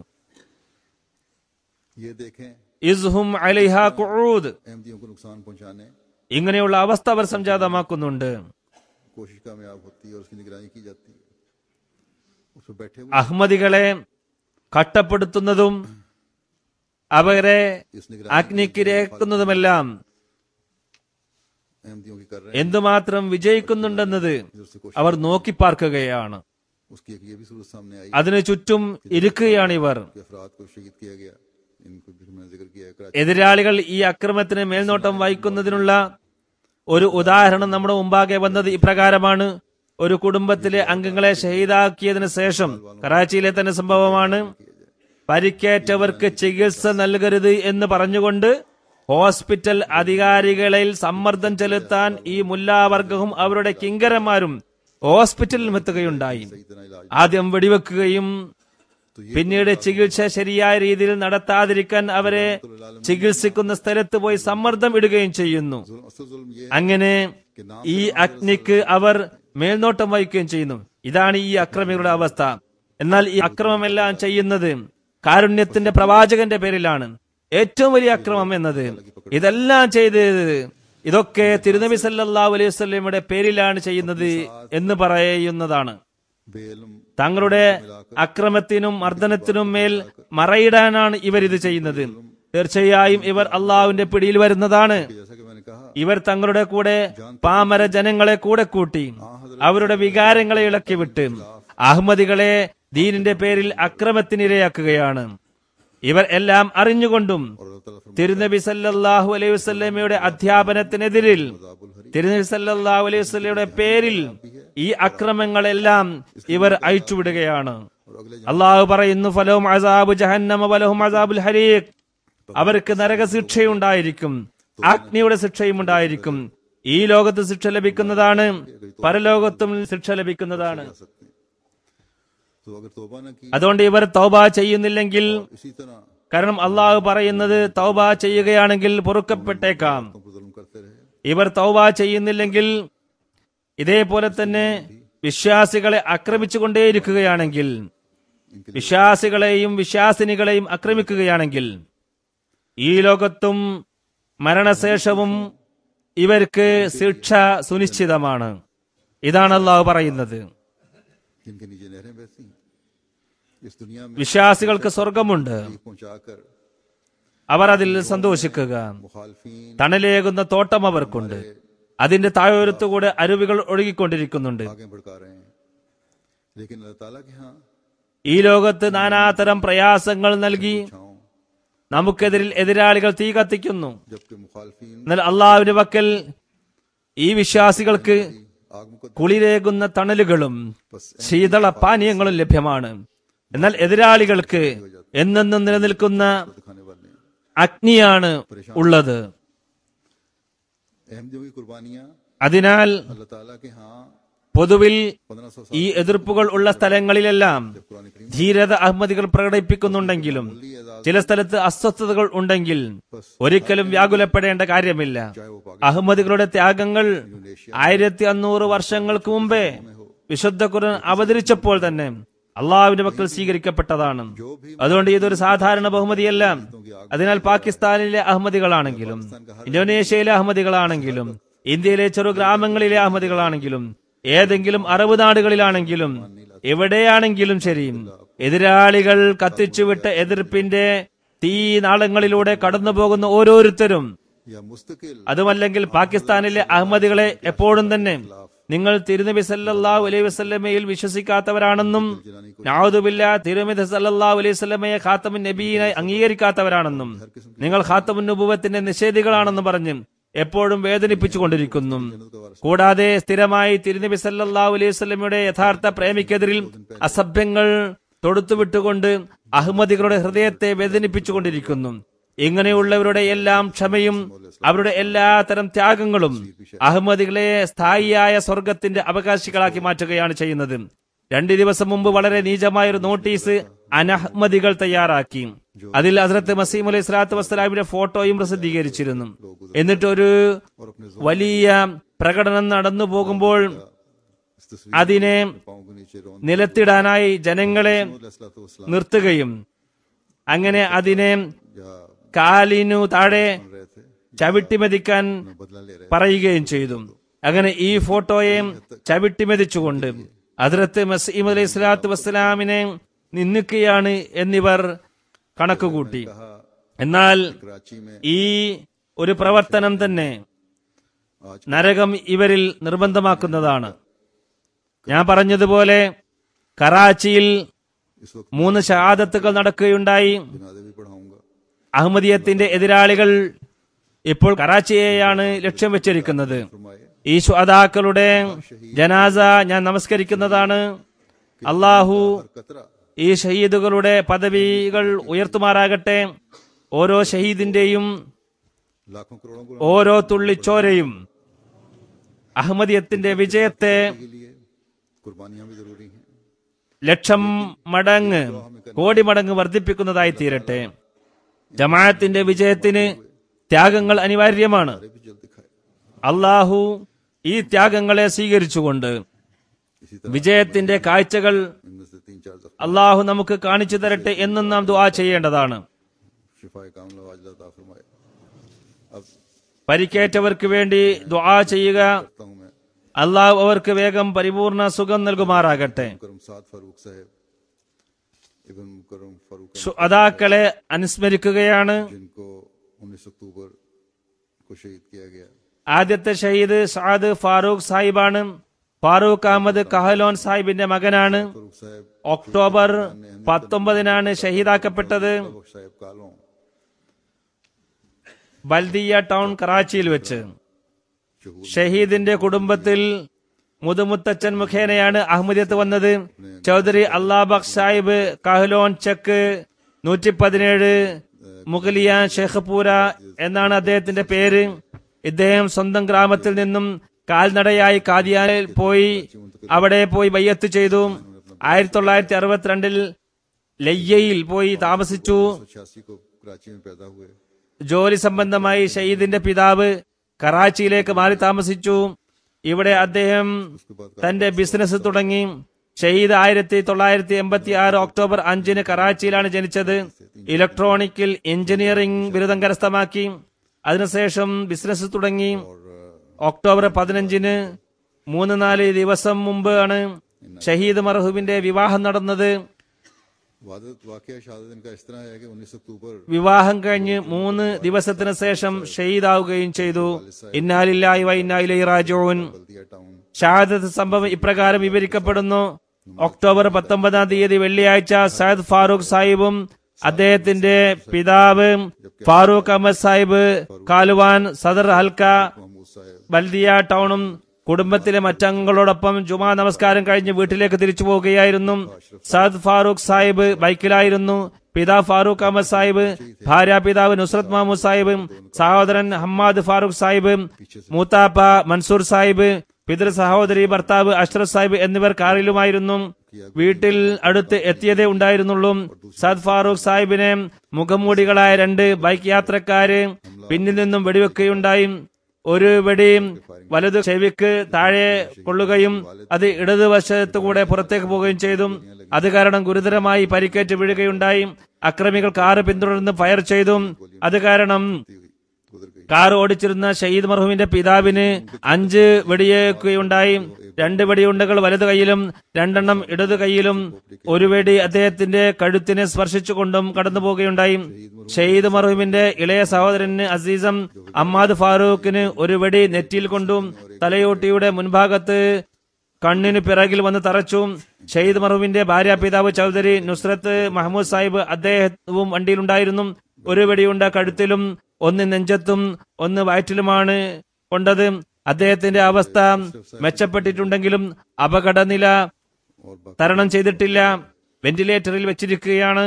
ये देखें ഇസ്ഹും അലൈഹ ഖുഊദ് अहमदियों को नुकसान पहुंचाने ഇങ്ങനെയുള്ള അവസ്ഥ അവർ സംജാതമാക്കുന്നുണ്ട് कोशिश कामयाब होती है और उसकी निगरानी की जाती है उस पर बैठे हुए അഹമ്മദികളെ കട്ടപ്പെടുത്തുന്നതും അവരെ इस निगरानी അഗ്നിക്കിരക്കുന്നതുമെല്ലാം अहमदियों की कर रहे എന്തുമാത്രം വിജയിക്കുന്നുണ്ടെന്നത് हैं इधर से कोशिश അവർ നോക്കിപ്പാർക്കുകയാണ് उसकी एक ये भी सूरत सामने आई അതിനു ചുറ്റും ഇരിക്കുകയാണ് ഇവർ कि अफराद को शहीद किया गया इनको भी मैंने जिक्र किया है कराची എതിരാളികൾ ഈ അക്രമത്തിന് മേൽനോട്ടം വഹിക്കുന്നതിനുള്ള ഒരു ഉദാഹരണം നമ്മുടെ മുമ്പാകെ വന്നത് ഇപ്രകാരമാണ് ഒരു കുടുംബത്തിലെ അംഗങ്ങളെ ഷഹീദാക്കിയതിനു ശേഷം കറാച്ചിയിലെ തന്നെ സംഭവമാണ് പരിക്കേറ്റവർക്ക് ചികിത്സ നൽകരുത് എന്ന് പറഞ്ഞുകൊണ്ട് ഹോസ്പിറ്റൽ അധികാരികളിൽ സമ്മർദ്ദം ചെലുത്താൻ ഈ മുല്ലാവർഗവും അവരുടെ കിങ്കരന്മാരും ഹോസ്പിറ്റലിൽ എത്തുകയുണ്ടായി इतना इलाज ആദ്യം വെടിവെക്കുകയും പിന്നീട് ചികിത്സ ശരിയായ രീതിയിൽ നടത്താതിരിക്കാൻ അവരെ ചികിത്സിക്കുന്ന സ്ഥലത്ത് പോയി സമ്മർദ്ദം ഇടുകയും ചെയ്യുന്നു जुल्म असल जुल्म ये അങ്ങനെ ഈ അഗ്നിക്ക് അവർ മേൽനോട്ടം വഹിക്കുകയും ചെയ്യുന്നു ഇതാണ് ഈ അക്രമികളുടെ അവസ്ഥ എന്നാൽ ഈ അക്രമമെല്ലാം ചെയ്യുന്നത് കാരുണ്യത്തിന്റെ പ്രവാചകന്റെ പേരിലാണ് ഏറ്റവും വലിയ അക്രമം എന്നത് ഇതെല്ലാം ചെയ്തത് ഇതൊക്കെ തിരുനബി സല്ലല്ലാഹു അലൈഹി വസല്ലമയുടെ പേരിലാണ് ചെയ്യുന്നത് എന്ന് പറയുന്നതാണ് बेलम തങ്ങളുടെ അക്രമത്തിനും മർദ്ദനത്തിനും മേൽ മറയിടാനാണ് ഇവർ ഇത് ചെയ്യുന്നത് തീർച്ചയായും ഇവർ അള്ളാഹുവിന്റെ പിടിയിൽ വരുന്നതാണ് जैसा कि मैंने कहा ഇവർ തങ്ങളുടെ കൂടെ പാമര ജനങ്ങളെ കൂടെ കൂട്ടി അവരുടെ വികാരങ്ങളെ ഇളക്കിവിട്ട് അഹമ്മദികളെ ദീനിന്റെ പേരിൽ അക്രമത്തിനിരയാക്കുകയാണ് ഇവർ എല്ലാം അറിഞ്ഞുകൊണ്ടും और अल्लाह ताला फरमाता തിരുനബി സല്ലല്ലാഹു അലൈഹി വസല്ലമയുടെ അധ്യാപനത്തിനെതിരിൽ തിരുനബി സല്ലല്ലാഹു അലൈഹി വസല്ലമയുടെ പേരിൽ ഈ അക്രമങ്ങളെല്ലാം ഇവർ അയച്ചുവിടുകയാണ് और अगले അള്ളാഹു പറയുന്നു ഫലവും അസാബ് ജഹന്നമ ഫലവും അസാബുൽ ഹരീഖ് അവർക്ക് നരകശിക്ഷയുണ്ടായിരിക്കും അഗ്നിയുടെ ശിക്ഷയും ഉണ്ടായിരിക്കും ഈ ലോകത്ത് ശിക്ഷ ലഭിക്കുന്നതാണ് പരലോകത്തും ശിക്ഷ ലഭിക്കുന്നതാണ് जा सकते हैं तो अगर तौबा न की അതുകൊണ്ട് ഇവർ തൗബ ചെയ്യുന്നില്ലെങ്കിൽ इसी तरह കാരണം അള്ളാഹു പറയുന്നത് തൗബ ചെയ്യുകയാണെങ്കിൽ പൊറുക്കപ്പെട്ടേക്കാം तुम पर जुल्म करते रहे ഇവർ തൗബ ചെയ്യുന്നില്ലെങ്കിൽ ഇതേപോലെ തന്നെ വിശ്വാസികളെ ആക്രമിച്ചുകൊണ്ടേയിരിക്കുകയാണെങ്കിൽ വിശ്വാസികളെയും വിശ്വാസിനികളെയും ആക്രമിക്കുകയാണെങ്കിൽ ഈ ലോകത്തും മരണശേഷവും ഇവർക്ക് ശിക്ഷ സുനിശ്ചിതമാണ് ഇതാണ് അള്ളാഹു പറയുന്നത് जिनके नीचे नहरें बहती हैं इस दुनिया में വിശ്വാസികൾക്ക് സ്വർഗമുണ്ട് तकलीफ पहुंचाकर അവർ അതിൽ സന്തോഷിക്കുക मुखालफीन തണലേകുന്ന തോട്ടം അവർക്കുണ്ട് അതിന്റെ താഴോരത്തുകൂടെ അരുവികൾ ഒഴുകിക്കൊണ്ടിരിക്കുന്നുണ്ട് आगे भड़का रहे हैं लेकिन अल्लाह ताला के यहाँ ഈ ലോകത്ത് നാനാതരം പ്രയാസങ്ങൾ നൽകി छाओ നമുക്കെതിരിൽ എതിരാളികൾ തീ കത്തിക്കുന്നു जबकि मुखालफीन എന്നാൽ अള്ളാഹുവിന്റെ വക്കൽ ഈ വിശ്വാസികൾക്ക് आग मुकद കുളിരേകുന്ന തണലുകളും बस ശീതള പാനീയങ്ങളും ലഭ്യമാണ് എന്നാൽ എതിരാളികൾക്ക് എന്നെന്നും നിലനിൽക്കുന്ന दिखाने वाले हैं അഗ്നിയാണ് ഉള്ളത് अहमदियों की कुर्बानियां അതിനാൽ अल्लाह ताला के यहाँ പൊതുവിൽ पंद्रह सौ ഈ എതിർപ്പുകൾ ഉള്ള സ്ഥലങ്ങളിലെല്ലാം कुरान करीम ധീരത അഹമ്മദികൾ പ്രകടിപ്പിക്കുന്നുണ്ടെങ്കിലും ചില സ്ഥലത്ത് അസ്വസ്ഥതകൾ ഉണ്ടെങ്കിൽ ഒരിക്കലും വ്യാകുലപ്പെടേണ്ട കാര്യമില്ല चाहे वो पाकिस्तान അഹമ്മദികളുടെ ത്യാഗങ്ങൾ ആയിരത്തി അഞ്ഞൂറ് വർഷങ്ങൾക്ക് മുമ്പേ വിശുദ്ധ ഖുർആൻ അവതരിച്ചപ്പോൾ തന്നെ അള്ളാഹുവിന്റെ മക്കൾ സ്വീകരിക്കപ്പെട്ടതാണ് അതുകൊണ്ട് ഇതൊരു സാധാരണ ബഹുമതിയല്ല അതിനാൽ പാകിസ്ഥാനിലെ അഹമ്മദികളാണെങ്കിലും ഇന്തോനേഷ്യയിലെ അഹമ്മദികളാണെങ്കിലും ഇന്ത്യയിലെ ചെറു ഗ്രാമങ്ങളിലെ അഹമ്മദികളാണെങ്കിലും ഏതെങ്കിലും അറബ് നാടുകളിലാണെങ്കിലും എവിടെയാണെങ്കിലും ശരി എതിരാളികൾ കത്തിച്ചുവിട്ട എതിർപ്പിന്റെ തീ നാളങ്ങളിലൂടെ കടന്നു പോകുന്ന ഓരോരുത്തരും या मुस्तकिल അതുമല്ലെങ്കിൽ പാകിസ്ഥാനിലെ അഹമ്മദികളെ എപ്പോഴും തന്നെ നിങ്ങൾ തിരുനബി സല്ലല്ലാഹു അലൈഹി വസല്ലമയിൽ വിശ്വസിക്കാത്തവരാണെന്നും നാവുദുബില്ല തിരുമിത സല്ലല്ലാഹു അലൈഹി വസല്ലമയെ ഖാത്തമുൻ നബീനെ അംഗീകരിക്കാത്തവരാണെന്നും നിങ്ങൾ ഖാത്തമുൻ നുബുവത്തിന്റെ നിഷേധികളാണെന്നും പറഞ്ഞ് എപ്പോഴും വേദനിപ്പിച്ചു കൊണ്ടിരിക്കുന്നു കൂടാതെ സ്ഥിരമായി തിരുനബി സല്ലല്ലാഹു അലൈഹി വസല്ലമയുടെ യഥാർത്ഥ പ്രേമിക്കെതിരിൽ അസഭ്യങ്ങൾ തൊടുത്തുവിട്ടുകൊണ്ട് അഹമ്മദികളുടെ ഹൃദയത്തെ വേദനിപ്പിച്ചുകൊണ്ടിരിക്കുന്നു ഇങ്ങനെയുള്ളവരുടെ എല്ലാം ക്ഷമയും അവരുടെ എല്ലാ തരം ത്യാഗങ്ങളും അഹമ്മദികളെ സ്ഥായിയായ സ്വർഗത്തിന്റെ അവകാശികളാക്കി മാറ്റുകയാണ് ചെയ്യുന്നത് രണ്ടു ദിവസം മുമ്പ് വളരെ നീചമായ ഒരു നോട്ടീസ് അനഹമ്മദികൾ തയ്യാറാക്കി അതിൽ ഹസ്രത്ത് മസീം അലൈഹി സ്വലാത്തു വസ്സലാമിന്റെ ഫോട്ടോയും പ്രസിദ്ധീകരിച്ചിരുന്നു എന്നിട്ട് ഒരു और अपने വലിയ പ്രകടനം നടന്നു പോകുമ്പോൾ इस तस्वीर അതിനെ पाँव के नीचे रोन നിലത്തിടാനായി ജനങ്ങളെ वसलाम നിർത്തുകയും അങ്ങനെ അതിനെ या കാലിനു താഴെ रहे थे ചവിട്ടിമെതിക്കാൻ बदला ले रहे പറയുകയും ചെയ്തു അങ്ങനെ ഈ ഫോട്ടോയെ ചവിട്ടിമെതിച്ചുകൊണ്ട് അതിർത്ത് മസീം അലൈഹി സ്വലാത്തു വസ്സലാമിനെ നിന്ദിക്കുകയാണ് എന്നിവർ കണക്കുകൂട്ടി कहा എന്നാൽ कराची में ഈ ഒരു പ്രവർത്തനം തന്നെ आज നരകം ഇവരിൽ നിർബന്ധമാക്കുന്നതാണ് ഞാൻ പറഞ്ഞതുപോലെ കറാച്ചിയിൽ इस वक्त മൂന്ന് ഷഹാദത്തുകൾ നടക്കുകയുണ്ടായി जनाजे भी पढ़ाऊंगा അഹമ്മദിയത്തിന്റെ എതിരാളികൾ ഇപ്പോൾ കറാച്ചിയെയാണ് ലക്ഷ്യം വെച്ചിരിക്കുന്നത് फरमाए ഈ ശ്വാതാക്കളുടെ ജനാസ ഞാൻ നമസ്കരിക്കുന്നതാണ് അള്ളാഹു हर कतरा ഈ ഷഹീദുകളുടെ പദവികൾ ഉയർത്തുമാറാകട്ടെ ഓരോ ഷഹീദിന്റെയും लाखों करोड़ों को ഓരോ തുള്ളിച്ചോരയും അഹമ്മദിയത്തിന്റെ വിജയത്തെ के लिए कुर्बानियां भी जरूरी हैं ലക്ഷം മടങ്ങ് കോടി മടങ്ങ് വർദ്ധിപ്പിക്കുന്നതായി തീരട്ടെ ജമാഅത്തിന്റെ വിജയത്തിന് ത്യാഗങ്ങൾ അനിവാര്യമാണ് अरे भी जल्द दिखाए അള്ളാഹു ഈ ത്യാഗങ്ങളെ സ്വീകരിച്ചുകൊണ്ട് इसी तरह വിജയത്തിന്റെ കാഴ്ചകൾ इनमें से तीन चार जख्म അള്ളാഹു നമുക്ക് കാണിച്ചു തരട്ടെ എന്നും നാം ദുആ ചെയ്യേണ്ടതാണ് शिफाए कामला वाजला अता फरमाए अब പരിക്കേറ്റവർക്ക് വേണ്ടി ദുആ ചെയ്യുക करता हूं मैं അള്ളാഹു അവർക്ക് വേഗം പരിപൂർണ സുഖം നൽകുമാറാകട്ടെ मुकरम साद फारूक साहब इबन मुकरम फारूक അതാക്കളെ അനുസ്മരിക്കുകയാണ് जिनको 19 अक्टूबर को शहीद किया गया ആദ്യത്തെ ഷഹീദ് സാദ് ഫാറൂഖ് സാഹിബാണ് ഫാറൂഖ് അഹമ്മദ് കഹലോൻ സാഹിബിന്റെ മകനാണ് फारूक साहब ഒക്ടോബർ പത്തൊമ്പതിനാണ് ഷഹീദാക്കപ്പെട്ടത് बख्श साहब कालों ബൽദിയ ടൗൺ കറാച്ചിയിൽ വെച്ച് शहूद ഷഹീദിന്റെ കുടുംബത്തിൽ മുതുമുത്തച്ഛൻ മുഖേനയാണ് അഹമ്മദിയത്ത് വന്നത് ചൗധരി അള്ളാബക് സാഹിബ് കഹ്ലോൻ ചെക്ക് നൂറ്റി പതിനേഴ് മുഗലിയ ഷേഖ്പൂര എന്നാണ് അദ്ദേഹത്തിന്റെ പേര് ഇദ്ദേഹം സ്വന്തം ഗ്രാമത്തിൽ നിന്നും കാൽനടയായി കാദിയാനിൽ പോയി അവിടെ പോയി ബയ്യത്ത് ചെയ്തു ആയിരത്തി തൊള്ളായിരത്തി അറുപത്തിരണ്ടിൽ ലയ്യയിൽ പോയി താമസിച്ചു छियासी को कराची में पैदा हुए ജോലി സംബന്ധമായി ഷഹീദിന്റെ പിതാവ് കറാച്ചിയിലേക്ക് മാറി താമസിച്ചു ഇവിടെ അദ്ദേഹം തന്റെ ബിസിനസ് തുടങ്ങി ഷഹീദ് ആയിരത്തി തൊള്ളായിരത്തി എൺപത്തി ആറ് ഒക്ടോബർ അഞ്ചിന് കറാച്ചിയിലാണ് ജനിച്ചത് ഇലക്ട്രോണിക്കിൽ എഞ്ചിനീയറിംഗ് ബിരുദം കരസ്ഥമാക്കി അതിനുശേഷം ബിസിനസ് തുടങ്ങി ഒക്ടോബർ പതിനഞ്ചിന് മൂന്ന് നാല് ദിവസം മുമ്പ് ആണ് ഷഹീദ് മർഹൂബിന്റെ വിവാഹം നടന്നത് वादत वाक़ शहादत इनका इस तरह है कि उन्नीस अक्टूबर വിവാഹം കഴിഞ്ഞ് മൂന്ന് ദിവസത്തിന് ശേഷം ഷഹീദാവുകയും ചെയ്തു ഇന്നാലില്ലായി വ ഇന്നായിലൈ റാജോൻ बल्दिया टाउन ഷഹാദത്ത് സംഭവം ഇപ്രകാരം വിവരിക്കപ്പെടുന്നു ഒക്ടോബർ പത്തൊമ്പതാം തീയതി വെള്ളിയാഴ്ച സയ്യിദ് ഫാറൂഖ് സാഹിബും അദ്ദേഹത്തിന്റെ പിതാവ് ഫാറൂഖ് അഹമ്മദ് സാഹിബ് കാലുവാൻ സദർ ഹൽക്ക महमूद साहब ബൽദിയ ടൗണും കുടുംബത്തിലെ മറ്റംഗങ്ങളോടൊപ്പം ജുമാ നമസ്കാരം കഴിഞ്ഞ് വീട്ടിലേക്ക് തിരിച്ചു പോവുകയായിരുന്നു സദ് ഫാറൂഖ് സാഹിബ് ബൈക്കിലായിരുന്നു പിതാവ് ഫാറൂഖ് അഹമ്മദ് സാഹിബ് ഭാര്യ പിതാവ് നുസ്രത് മാമൂദ് സാഹിബ് സഹോദരൻ ഹമ്മാദ് ഫാറൂഖ് സാഹിബ് മൂത്താപ്പ മൻസൂർ സാഹിബ് പിതൃ സഹോദരി ഭർത്താവ് അഷ്റഫ് സാഹിബ് എന്നിവർ കാറിലുമായിരുന്നു വീട്ടിൽ അടുത്ത് എത്തിയതേ ഉണ്ടായിരുന്നുള്ളൂ സദ് ഫാറൂഖ് സാഹിബിനെ മുഖംമൂടികളായ രണ്ട് ബൈക്ക് യാത്രക്കാര് പിന്നിൽ നിന്നും വെടിവെക്കുകയുണ്ടായി ഒരു വെടി വലതു ചെവിക്ക് താഴെ കൊള്ളുകയും അത് ഇടതുവശത്തു കൂടെ പുറത്തേക്ക് പോവുകയും ചെയ്തു അത് കാരണം ഗുരുതരമായി പരിക്കേറ്റ് വീഴുകയുണ്ടായി അക്രമികൾ കാറ് പിന്തുടർന്ന് ഫയർ ചെയ്തു അത് കാരണം गुजर गई കാർ ഓടിച്ചിരുന്ന ഷഹീദ് മർഹൂമിന്റെ പിതാവിന് അഞ്ച് വെടിയേക്കുകയുണ്ടായി രണ്ട് വെടിയുണ്ടകൾ വലതു കൈയിലും രണ്ടെണ്ണം ഇടതു കൈയിലും ഒരു വെടി അദ്ദേഹത്തിന്റെ കഴുത്തിനെ സ്പർശിച്ചുകൊണ്ടും കടന്നു പോവുകയുണ്ടായി ഷഹീദ് മർഹൂമിന്റെ ഇളയ സഹോദരന് അസീസം അമ്മാദ് ഫാറൂഖിന് ഒരു വെടി നെറ്റിയിൽ കൊണ്ടും തലയോട്ടിയുടെ മുൻഭാഗത്ത് കണ്ണിന് പിറകിൽ വന്ന് തറച്ചു ഷഹീദ് മർഹൂമിന്റെ ഭാര്യ പിതാവ് ചൗധരി നുസ്രത്ത് മഹമ്മൂദ് സാഹിബ് അദ്ദേഹവും വണ്ടിയിലുണ്ടായിരുന്നു ഒരു വെടിയുണ്ട കഴുത്തിലും ഒന്ന് നെഞ്ചത്തും ഒന്ന് വയറ്റിലുമാണ് കൊണ്ടത് അദ്ദേഹത്തിന്റെ അവസ്ഥ മെച്ചപ്പെട്ടിട്ടുണ്ടെങ്കിലും അപകടനില और बाकी തരണം ചെയ്തിട്ടില്ല വെന്റിലേറ്ററിൽ വെച്ചിരിക്കുകയാണ്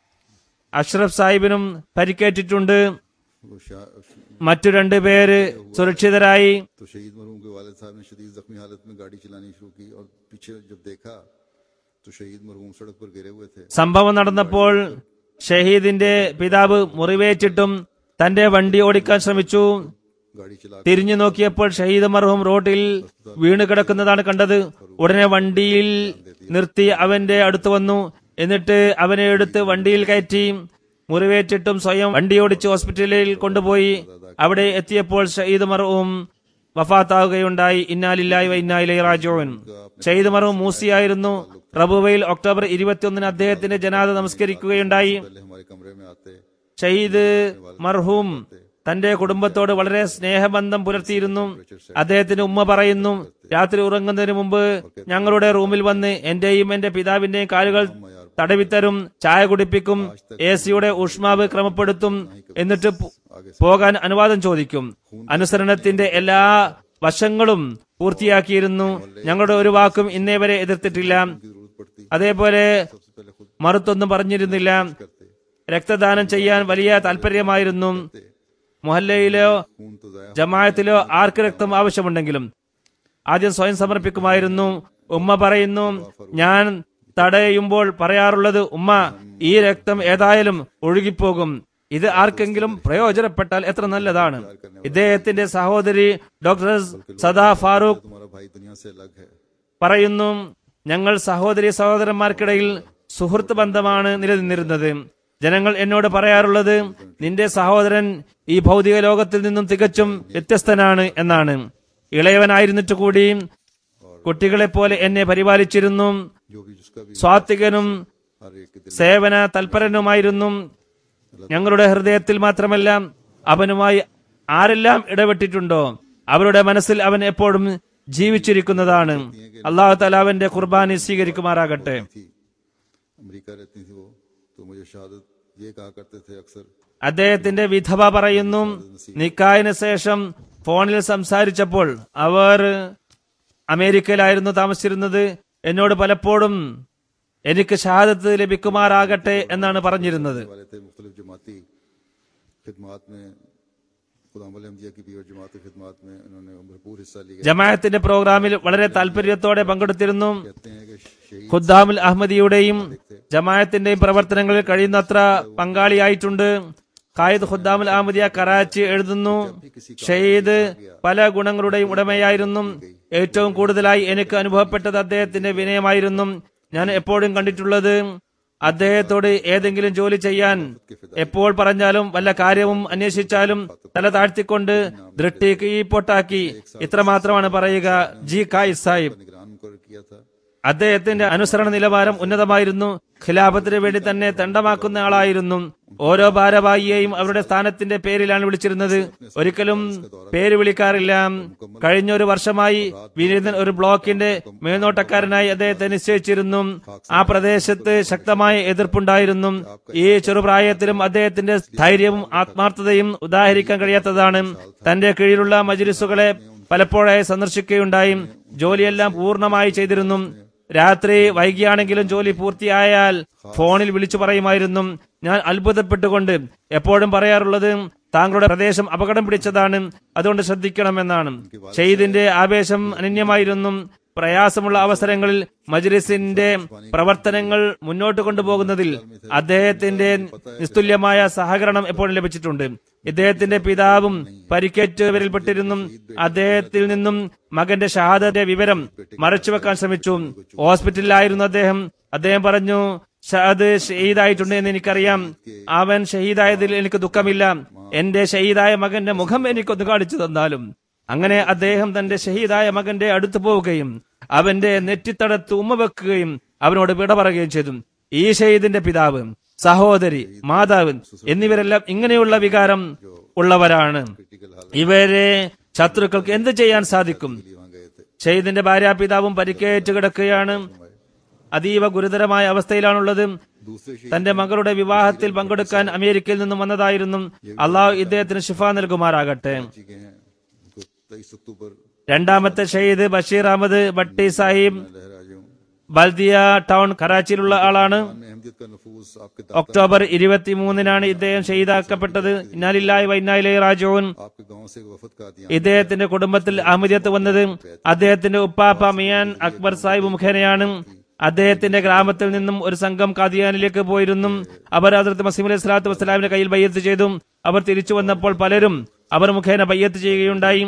അഷ്റഫ് സാഹിബിനും പരിക്കേറ്റിട്ടുണ്ട് वो शाह മറ്റു രണ്ടു പേര് സുരക്ഷിതരായി तो शहीद मरहूम के वालिद साहब ने शदीद जख्मी हालत में गाड़ी चलानी शुरू की और पीछे जब देखा तो शहीद मरहूम सड़क पर गिरे हुए थे സംഭവം നടന്നപ്പോൾ ഷഹീദിന്റെ പിതാവ് മുറിവേറ്റിട്ടും തന്റെ വണ്ടി ഓടിക്കാൻ ശ്രമിച്ചു गाड़ी चला തിരിഞ്ഞു നോക്കിയപ്പോൾ ഷഹീദ് മർഹൂം റോഡിൽ വീണ് കിടക്കുന്നതാണ് കണ്ടത് ഉടനെ വണ്ടിയിൽ നിർത്തി അവന്റെ അടുത്ത് വന്നു എന്നിട്ട് അവനെ എടുത്ത് വണ്ടിയിൽ കയറ്റി മുറിവേറ്റിട്ടും സ്വയം വണ്ടി ഓടിച്ച് ഹോസ്പിറ്റലിൽ കൊണ്ടുപോയി അവിടെ എത്തിയപ്പോൾ ഷഹീദ് മർഹൂം വഫാത്താവുകയുണ്ടായി ഇന്നാലില്ലായി വ ഇന്നായിലൈ റാജോൻ ഷഹീദ് മർഹൂം മൂസിയായിരുന്നു റബുവയിൽ ഒക്ടോബർ ഇരുപത്തിയൊന്നിന് അദ്ദേഹത്തിന്റെ ജനാദ നമസ്കരിക്കുകയുണ്ടായി पहले हमारे कमरे में आते ഷഹീദ് മർഹൂം തന്റെ കുടുംബത്തോട് വളരെ സ്നേഹബന്ധം പുലർത്തിയിരുന്നു അദ്ദേഹത്തിന്റെ ഉമ്മ പറയുന്നു രാത്രി ഉറങ്ങുന്നതിന് മുമ്പ് ഞങ്ങളുടെ റൂമിൽ വന്ന് എന്റെയും എന്റെ പിതാവിന്റെയും കാലുകൾ തടവിത്തരും ചായ കുടിപ്പിക്കും എ സിയുടെ ഊഷ്മാവ് ക്രമപ്പെടുത്തും എന്നിട്ട് പോ- പോകാൻ അനുവാദം ചോദിക്കും അനുസരണത്തിന്റെ എല്ലാ വശങ്ങളും പൂർത്തിയാക്കിയിരുന്നു ഞങ്ങളുടെ ഒരു വാക്കും ഇന്നേ വരെ എതിർത്തിട്ടില്ല की जरूरत पड़ती അതേപോലെ सबसे पहले खुद മറുത്തൊന്നും പറഞ്ഞിരുന്നില്ല करते രക്തദാനം ചെയ്യാൻ വലിയ താല്പര്യമായിരുന്നു മുഹല്ലയിലോ खून तो जाया ജമാഅത്തിലോ ആർക്ക് രക്തം ആവശ്യമുണ്ടെങ്കിലും ആദ്യം സ്വയം സമർപ്പിക്കുമായിരുന്നു ഉമ്മ പറയുന്നു ഞാൻ തടയുമ്പോൾ പറയാറുള്ളത് ഉമ്മ ഈ രക്തം ഏതായാലും ഒഴുകിപ്പോകും ഇത് ആർക്കെങ്കിലും പ്രയോജനപ്പെട്ടാൽ എത്ര നല്ലതാണ് ഇദ്ദേഹത്തിന്റെ സഹോദരി ഡോക്ടർ സദാ ഫാറൂഖ് तुम्हारा भाई दुनिया से अलग है പറയുന്നു ഞങ്ങൾ സഹോദരി സഹോദരന്മാർക്കിടയിൽ സുഹൃത്ത് ബന്ധമാണ് നിലനിന്നിരുന്നത് ജനങ്ങൾ എന്നോട് പറയാറുള്ളത് നിന്റെ സഹോദരൻ ഈ ഭൗതിക ലോകത്തിൽ നിന്നും തികച്ചും വ്യത്യസ്തനാണ് എന്നാണ് ഇളയവനായിരുന്നിട്ട് കൂടി കുട്ടികളെ പോലെ എന്നെ പരിപാലിച്ചിരുന്നു जो भी जिसका भी സ്വാത്വികനും हर एक के दिल സേവന തൽപരനുമായിരുന്നു ഞങ്ങളുടെ ഹൃദയത്തിൽ മാത്രമല്ല അവനുമായി ആരെല്ലാം ഇടപെട്ടിട്ടുണ്ടോ അവരുടെ മനസ്സിൽ അവൻ എപ്പോഴും ജീവിച്ചിരിക്കുന്നതാണ് അള്ളാഹു തല അവന്റെ കുർബാനി സ്വീകരിക്കുമാറാകട്ടെ थी अमेरिका रहती थी वो तो मुझे शहादत ये कहा करते थे अक्सर അദ്ദേഹത്തിന്റെ വിധവ പറയുന്നു നിക്കായിന് ശേഷം ഫോണിൽ സംസാരിച്ചപ്പോൾ അവർ അമേരിക്കയിലായിരുന്നു താമസിച്ചിരുന്നത് എന്നോട് പലപ്പോഴും എനിക്ക് ഷഹാദത്ത് ലഭിക്കുമാറാകട്ടെ എന്നാണ് പറഞ്ഞിരുന്നത് वाले थे मुख्तलिफ जमाती खिदमात में खुदाम अहमदिया की भी और जमात की खिदमात में उन्होंने भरपूर हिस्सा लिया ജമാഅത്തിന്റെ പ്രോഗ്രാമിൽ വളരെ താല്പര്യത്തോടെ പങ്കെടുത്തിരുന്നു कहते हैं कि शहीद ഖുദ്ദാമുൽ അഹമ്മദിയുടെയും ജമാഅത്തിന്റെയും പ്രവർത്തനങ്ങളിൽ കഴിയുന്നത്ര പങ്കാളിയായിട്ടുണ്ട് ഖായിദ് ഖുദ്ദാമുൽ അഹമ്മദിയ കറാച്ചി എഴുതുന്നു ഷഹീദ് പല ഗുണങ്ങളുടെയും ഉടമയായിരുന്നു ഏറ്റവും കൂടുതലായി എനിക്ക് അനുഭവപ്പെട്ടത് അദ്ദേഹത്തിന്റെ വിനയമായിരുന്നു ഞാൻ എപ്പോഴും കണ്ടിട്ടുള്ളത് അദ്ദേഹത്തോട് ഏതെങ്കിലും ജോലി ചെയ്യാൻ എപ്പോൾ പറഞ്ഞാലും വല്ല കാര്യവും അന്വേഷിച്ചാലും തല താഴ്ത്തിക്കൊണ്ട് ദൃഷ്ടി കീപ്പൊട്ടാക്കി ഇത്രമാത്രമാണ് പറയുക ജി കായ് സാഹിബ് निगरान मुकर किया था അദ്ദേഹത്തിന്റെ അനുസരണ നിലവാരം ഉന്നതമായിരുന്നു ഖിലാഫത്തിന് വേണ്ടി തന്നെ തണ്ടമാക്കുന്ന ആളായിരുന്നു ഓരോ ഭാരവാഹിയെയും അവരുടെ സ്ഥാനത്തിന്റെ പേരിലാണ് വിളിച്ചിരുന്നത് ഒരിക്കലും പേര് വിളിക്കാറില്ല കഴിഞ്ഞ ഒരു വർഷമായി വിനീതൻ ഒരു ബ്ലോക്കിന്റെ മേൽനോട്ടക്കാരനായി അദ്ദേഹത്തെ നിശ്ചയിച്ചിരുന്നു ആ പ്രദേശത്ത് ശക്തമായ എതിർപ്പുണ്ടായിരുന്നു ഈ ചെറുപ്രായത്തിലും അദ്ദേഹത്തിന്റെ ധൈര്യവും ആത്മാർത്ഥതയും ഉദാഹരിക്കാൻ കഴിയാത്തതാണ് തന്റെ കീഴിലുള്ള മജിലിസുകളെ പലപ്പോഴായി സന്ദർശിക്കുകയുണ്ടായി ജോലിയെല്ലാം പൂർണ്ണമായി ചെയ്തിരുന്നു രാത്രി വൈകിയാണെങ്കിലും ജോലി പൂർത്തിയായാൽ ഫോണിൽ വിളിച്ചു പറയുമായിരുന്നു ഞാൻ അത്ഭുതപ്പെട്ടുകൊണ്ട് എപ്പോഴും പറയാറുള്ളത് താങ്കളുടെ പ്രദേശം അപകടം പിടിച്ചതാണ് അതുകൊണ്ട് ശ്രദ്ധിക്കണമെന്നാണ് ഷെയ്ദിന്റെ ആവേശം അനന്യമായിരുന്നു പ്രയാസമുള്ള അവസരങ്ങളിൽ മജ്ലിസിന്റെ പ്രവർത്തനങ്ങൾ മുന്നോട്ട് കൊണ്ടുപോകുന്നതിൽ അദ്ദേഹത്തിന്റെ നിസ്തുല്യമായ സഹകരണം എപ്പോഴും ലഭിച്ചിട്ടുണ്ട് ഇദ്ദേഹത്തിന്റെ പിതാവും പരിക്കേറ്റവരിൽപ്പെട്ടിരുന്നു അദ്ദേഹത്തിൽ നിന്നും മകന്റെ ഷഹാദന്റെ വിവരം മറച്ചുവെക്കാൻ ശ്രമിച്ചു ഹോസ്പിറ്റലിലായിരുന്നു അദ്ദേഹം അദ്ദേഹം പറഞ്ഞു ഷഹാദ് ഷഹീദായിട്ടുണ്ട് എന്ന് എനിക്കറിയാം അവൻ ഷഹീദായതിൽ എനിക്ക് ദുഃഖമില്ല എന്റെ ഷഹീദായ മകന്റെ മുഖം എനിക്കൊന്ന് കാണിച്ചു തന്നാലും അങ്ങനെ അദ്ദേഹം തന്റെ ഷഹീദായ മകന്റെ അടുത്ത് പോവുകയും അവന്റെ നെറ്റിത്തടത്ത് ഉമ്മ വെക്കുകയും അവനോട് വിട പറയുകയും ചെയ്തു ഈ ഷഹീദിന്റെ പിതാവ് സഹോദരി മാതാവ് എന്നിവരെല്ലാം ഇങ്ങനെയുള്ള വികാരം ഉള്ളവരാണ് ഇവരെ ശത്രുക്കൾക്ക് എന്ത് ചെയ്യാൻ സാധിക്കും वहां गए थे ഷെയ്ദിന്റെ ഭാര്യാപിതാവും പരിക്കേറ്റ് കിടക്കുകയാണ് അതീവ ഗുരുതരമായ അവസ്ഥയിലാണുള്ളത് दूसरे शहीद തന്റെ മകളുടെ വിവാഹത്തിൽ പങ്കെടുക്കാൻ അമേരിക്കയിൽ നിന്നും വന്നതായിരുന്നു അള്ളാഹു ഇദ്ദേഹത്തിന് ഷിഫ നൽകുമാറാകട്ടെ जी के हैं उनको तेईस अक्टूबर രണ്ടാമത്തെ ഷഹീദ് ബഷീർ അഹമ്മദ് ഭട്ടി സാഹിബ് लहराजे हूँ ബൽദിയ ടൗൺ കറാച്ചിയിലുള്ള ആളാണ് में अहमदियत का नफूस आपके ഒക്ടോബർ ഇരുപത്തിമൂന്നിനാണ് ഇദ്ദേഹം ഷഹീദാക്കപ്പെട്ടത് ഇന്നാലില്ലായി വൈനായിലെ രാജോൻ आपके गांव से वफद का दिया ഇദ്ദേഹത്തിന്റെ കുടുംബത്തിൽ അഹമ്മദിയത്ത് വന്നത് അദ്ദേഹത്തിന്റെ ഉപ്പാപ്പ മിയാൻ അക്ബർ സാഹിബ് മുഖേനയാണ് അദ്ദേഹത്തിന്റെ ഗ്രാമത്തിൽ നിന്നും ഒരു സംഘം കാദിയാനിലേക്ക് പോയിരുന്നു അവർ അതിർത്ത് മസീം അലൈഹി സ്വലാത്തു വസ്സലാമിന്റെ കയ്യിൽ ബയ്യത്ത് ചെയ്തു അവർ തിരിച്ചു വന്നപ്പോൾ പലരും അവർ മുഖേന ബയ്യത്ത് ചെയ്യുകയുണ്ടായി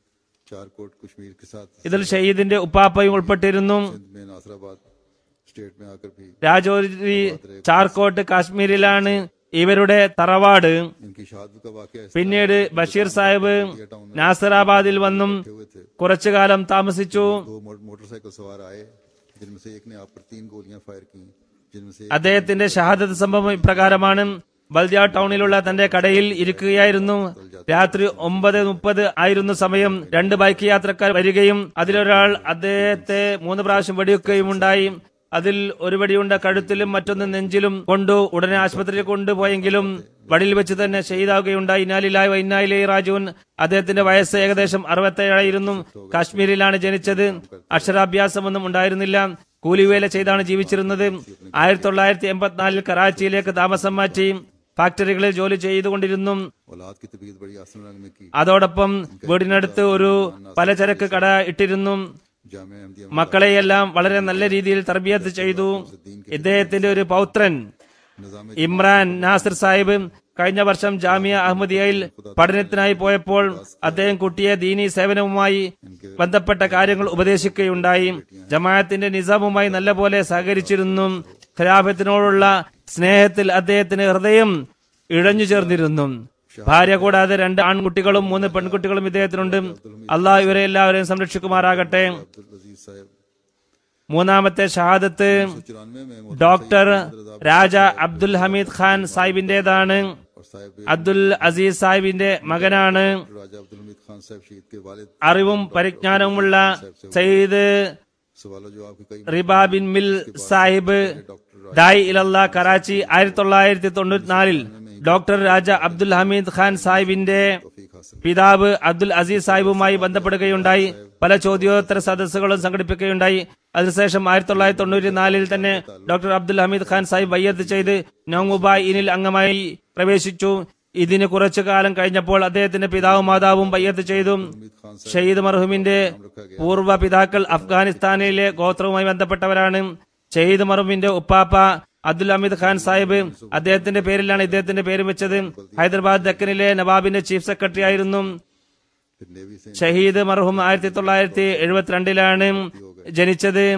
चार कोट कश्मीर के साथ ഇതിൽ ഷഹീദിന്റെ ഉപ്പാപ്പയും ഉൾപ്പെട്ടിരുന്നു सिंध में नासराबाद स्टेट में आकर भी രാജോരി ചാർക്കോട്ട് കാശ്മീരിലാണ് ഇവരുടെ തറവാട് इनकी शहादत का वाक़ പിന്നീട് ബഷീർ സാഹിബ് നാസറാബാദിൽ വന്നും हुए थे കുറച്ചു കാലം താമസിച്ചു दो मो- मोटरसाइकिल सवार आए जिनमें से एक ने आप पर तीन गोलियां फायर की जिनमें से അദ്ദേഹത്തിന്റെ ഷഹാദത്ത് സംഭവം ഇപ്രകാരമാണ് ബൽദിയ ടൗണിലുള്ള തന്റെ കടയിൽ ഇരിക്കുകയായിരുന്നു രാത്രി ഒമ്പത് മുപ്പത് ആയിരുന്നു സമയം രണ്ട് ബൈക്ക് യാത്രക്കാർ വരികയും അതിലൊരാൾ അദ്ദേഹത്തെ മൂന്ന് പ്രാവശ്യം വെടിവെക്കുകയും ഉണ്ടായി അതിൽ ഒരു വെടിയുണ്ട കഴുത്തിലും മറ്റൊന്ന് നെഞ്ചിലും കൊണ്ടു ഉടനെ ആശുപത്രിയിൽ കൊണ്ടുപോയെങ്കിലും വടിയിൽ വെച്ച് തന്നെ ഷെയ്താവുകയുണ്ടായി ഇന്നാലിലായി വൈനാലിലെ രാജുവിൻ അദ്ദേഹത്തിന്റെ വയസ്സ് ഏകദേശം അറുപത്തേഴായിരുന്നു കാശ്മീരിലാണ് ജനിച്ചത് അക്ഷരാഭ്യാസമൊന്നും ഉണ്ടായിരുന്നില്ല കൂലിവേല ചെയ്താണ് ജീവിച്ചിരുന്നത് ആയിരത്തി തൊള്ളായിരത്തി എൺപത്തിനാലിൽ കറാച്ചിയിലേക്ക് താമസം മാറ്റി ഫാക്ടറികളിൽ ജോലി ചെയ്തുകൊണ്ടിരുന്നു औलाद की तबीयत बड़ी आसन रंग में की അതോടൊപ്പം വീടിനടുത്ത് ഒരു പലചരക്ക് കട ഇട്ടിരുന്നു जाम अहमदिया മക്കളെയെല്ലാം വളരെ നല്ല രീതിയിൽ തർബിയത്ത് ചെയ്തു ഇദ്ദേഹത്തിന്റെ ഒരു പൗത്രൻ निजाम ഇമ്രാൻ നാസിർ സാഹിബ് കഴിഞ്ഞ വർഷം ജാമിയ അഹമ്മദിയയിൽ പഠനത്തിനായി പോയപ്പോൾ അദ്ദേഹം കുട്ടിയെ ദീനി സേവനവുമായി ബന്ധപ്പെട്ട കാര്യങ്ങൾ ഉപദേശിക്കുകയുണ്ടായി ജമാഅത്തിന്റെ നിസാമുമായി നല്ലപോലെ സഹകരിച്ചിരുന്നു ഖിലാഫത്തിനോടുള്ള സ്നേഹത്തിൽ അദ്ദേഹത്തിന് ഹൃദയം ഇഴഞ്ഞു ചേർന്നിരുന്നു ഭാര്യ കൂടാതെ രണ്ട് ആൺകുട്ടികളും മൂന്ന് പെൺകുട്ടികളും ഇദ്ദേഹത്തിനുണ്ട് അള്ളാഹ് ഇവരെ എല്ലാവരെയും സംരക്ഷിക്കുമാറാകട്ടെ अब्दुल अजीज साहब മൂന്നാമത്തെ ഷഹാദത്ത് चौरानवे में ഡോക്ടർ രാജ അബ്ദുൽ ഹമീദ് ഖാൻ സാഹിബിന്റേതാണ് और साहिब അബ്ദുൽ അസീസ് സാഹിബിന്റെ മകനാണ് राजा अब्दुल हमीद खान साहब शहीद के वालिद അറിവും പരിജ്ഞാനവുമുള്ള സയ്യിദ് सवालों जो आपके कई റിബ ബിൻ മിൽ സാഹിബ് ദായി ഇലല്ല കറാച്ചി ആയിരത്തി തൊള്ളായിരത്തി തൊണ്ണൂറ്റിനാലിൽ ഡോക്ടർ രാജ അബ്ദുൽ ഹമീദ് ഖാൻ സാഹിബിന്റെ तौफीक हासिल പിതാവ് അബ്ദുൽ അസീസ് സാഹിബുമായി ബന്ധപ്പെടുകയുണ്ടായി പല ചോദ്യോത്തര സദസ്സുകളും സംഘടിപ്പിക്കുകയുണ്ടായി അതിനുശേഷം ആയിരത്തി തൊള്ളായിരത്തി തൊണ്ണൂറ്റി നാലിൽ തന്നെ ഡോക്ടർ അബ്ദുൽ ഹമീദ് ഖാൻ സാഹിബ് ബയ്യത്ത് ചെയ്ത് നൌമുബായ് ഇനിൽ അംഗമായി പ്രവേശിച്ചു ഇതിന് കുറച്ചു കാലം കഴിഞ്ഞപ്പോൾ അദ്ദേഹത്തിന്റെ പിതാവും മാതാവും ബയ്യത്ത് ചെയ്തു ഷഹീദ് മർഹൂമിന്റെ പൂർവ്വ പിതാക്കൾ അഫ്ഗാനിസ്ഥാനിലെ ഗോത്രവുമായി ബന്ധപ്പെട്ടവരാണ് ഷഹീദ് മർഹൂമിന്റെ ഉപ്പാപ്പ അബ്ദുൽ ഹമീദ് ഖാൻ സാഹിബ് അദ്ദേഹത്തിന്റെ പേരിലാണ് ഇദ്ദേഹത്തിന്റെ പേര് വെച്ചത് ഹൈദരാബാദ് ദക്കനിലെ നവാബിന്റെ ചീഫ് സെക്രട്ടറി ആയിരുന്നു फिर नेवी से ഷഹീദ് മർഹൂം ആയിരത്തി തൊള്ളായിരത്തി എഴുപത്തിരണ്ടിലാണ് ജനിച്ചത്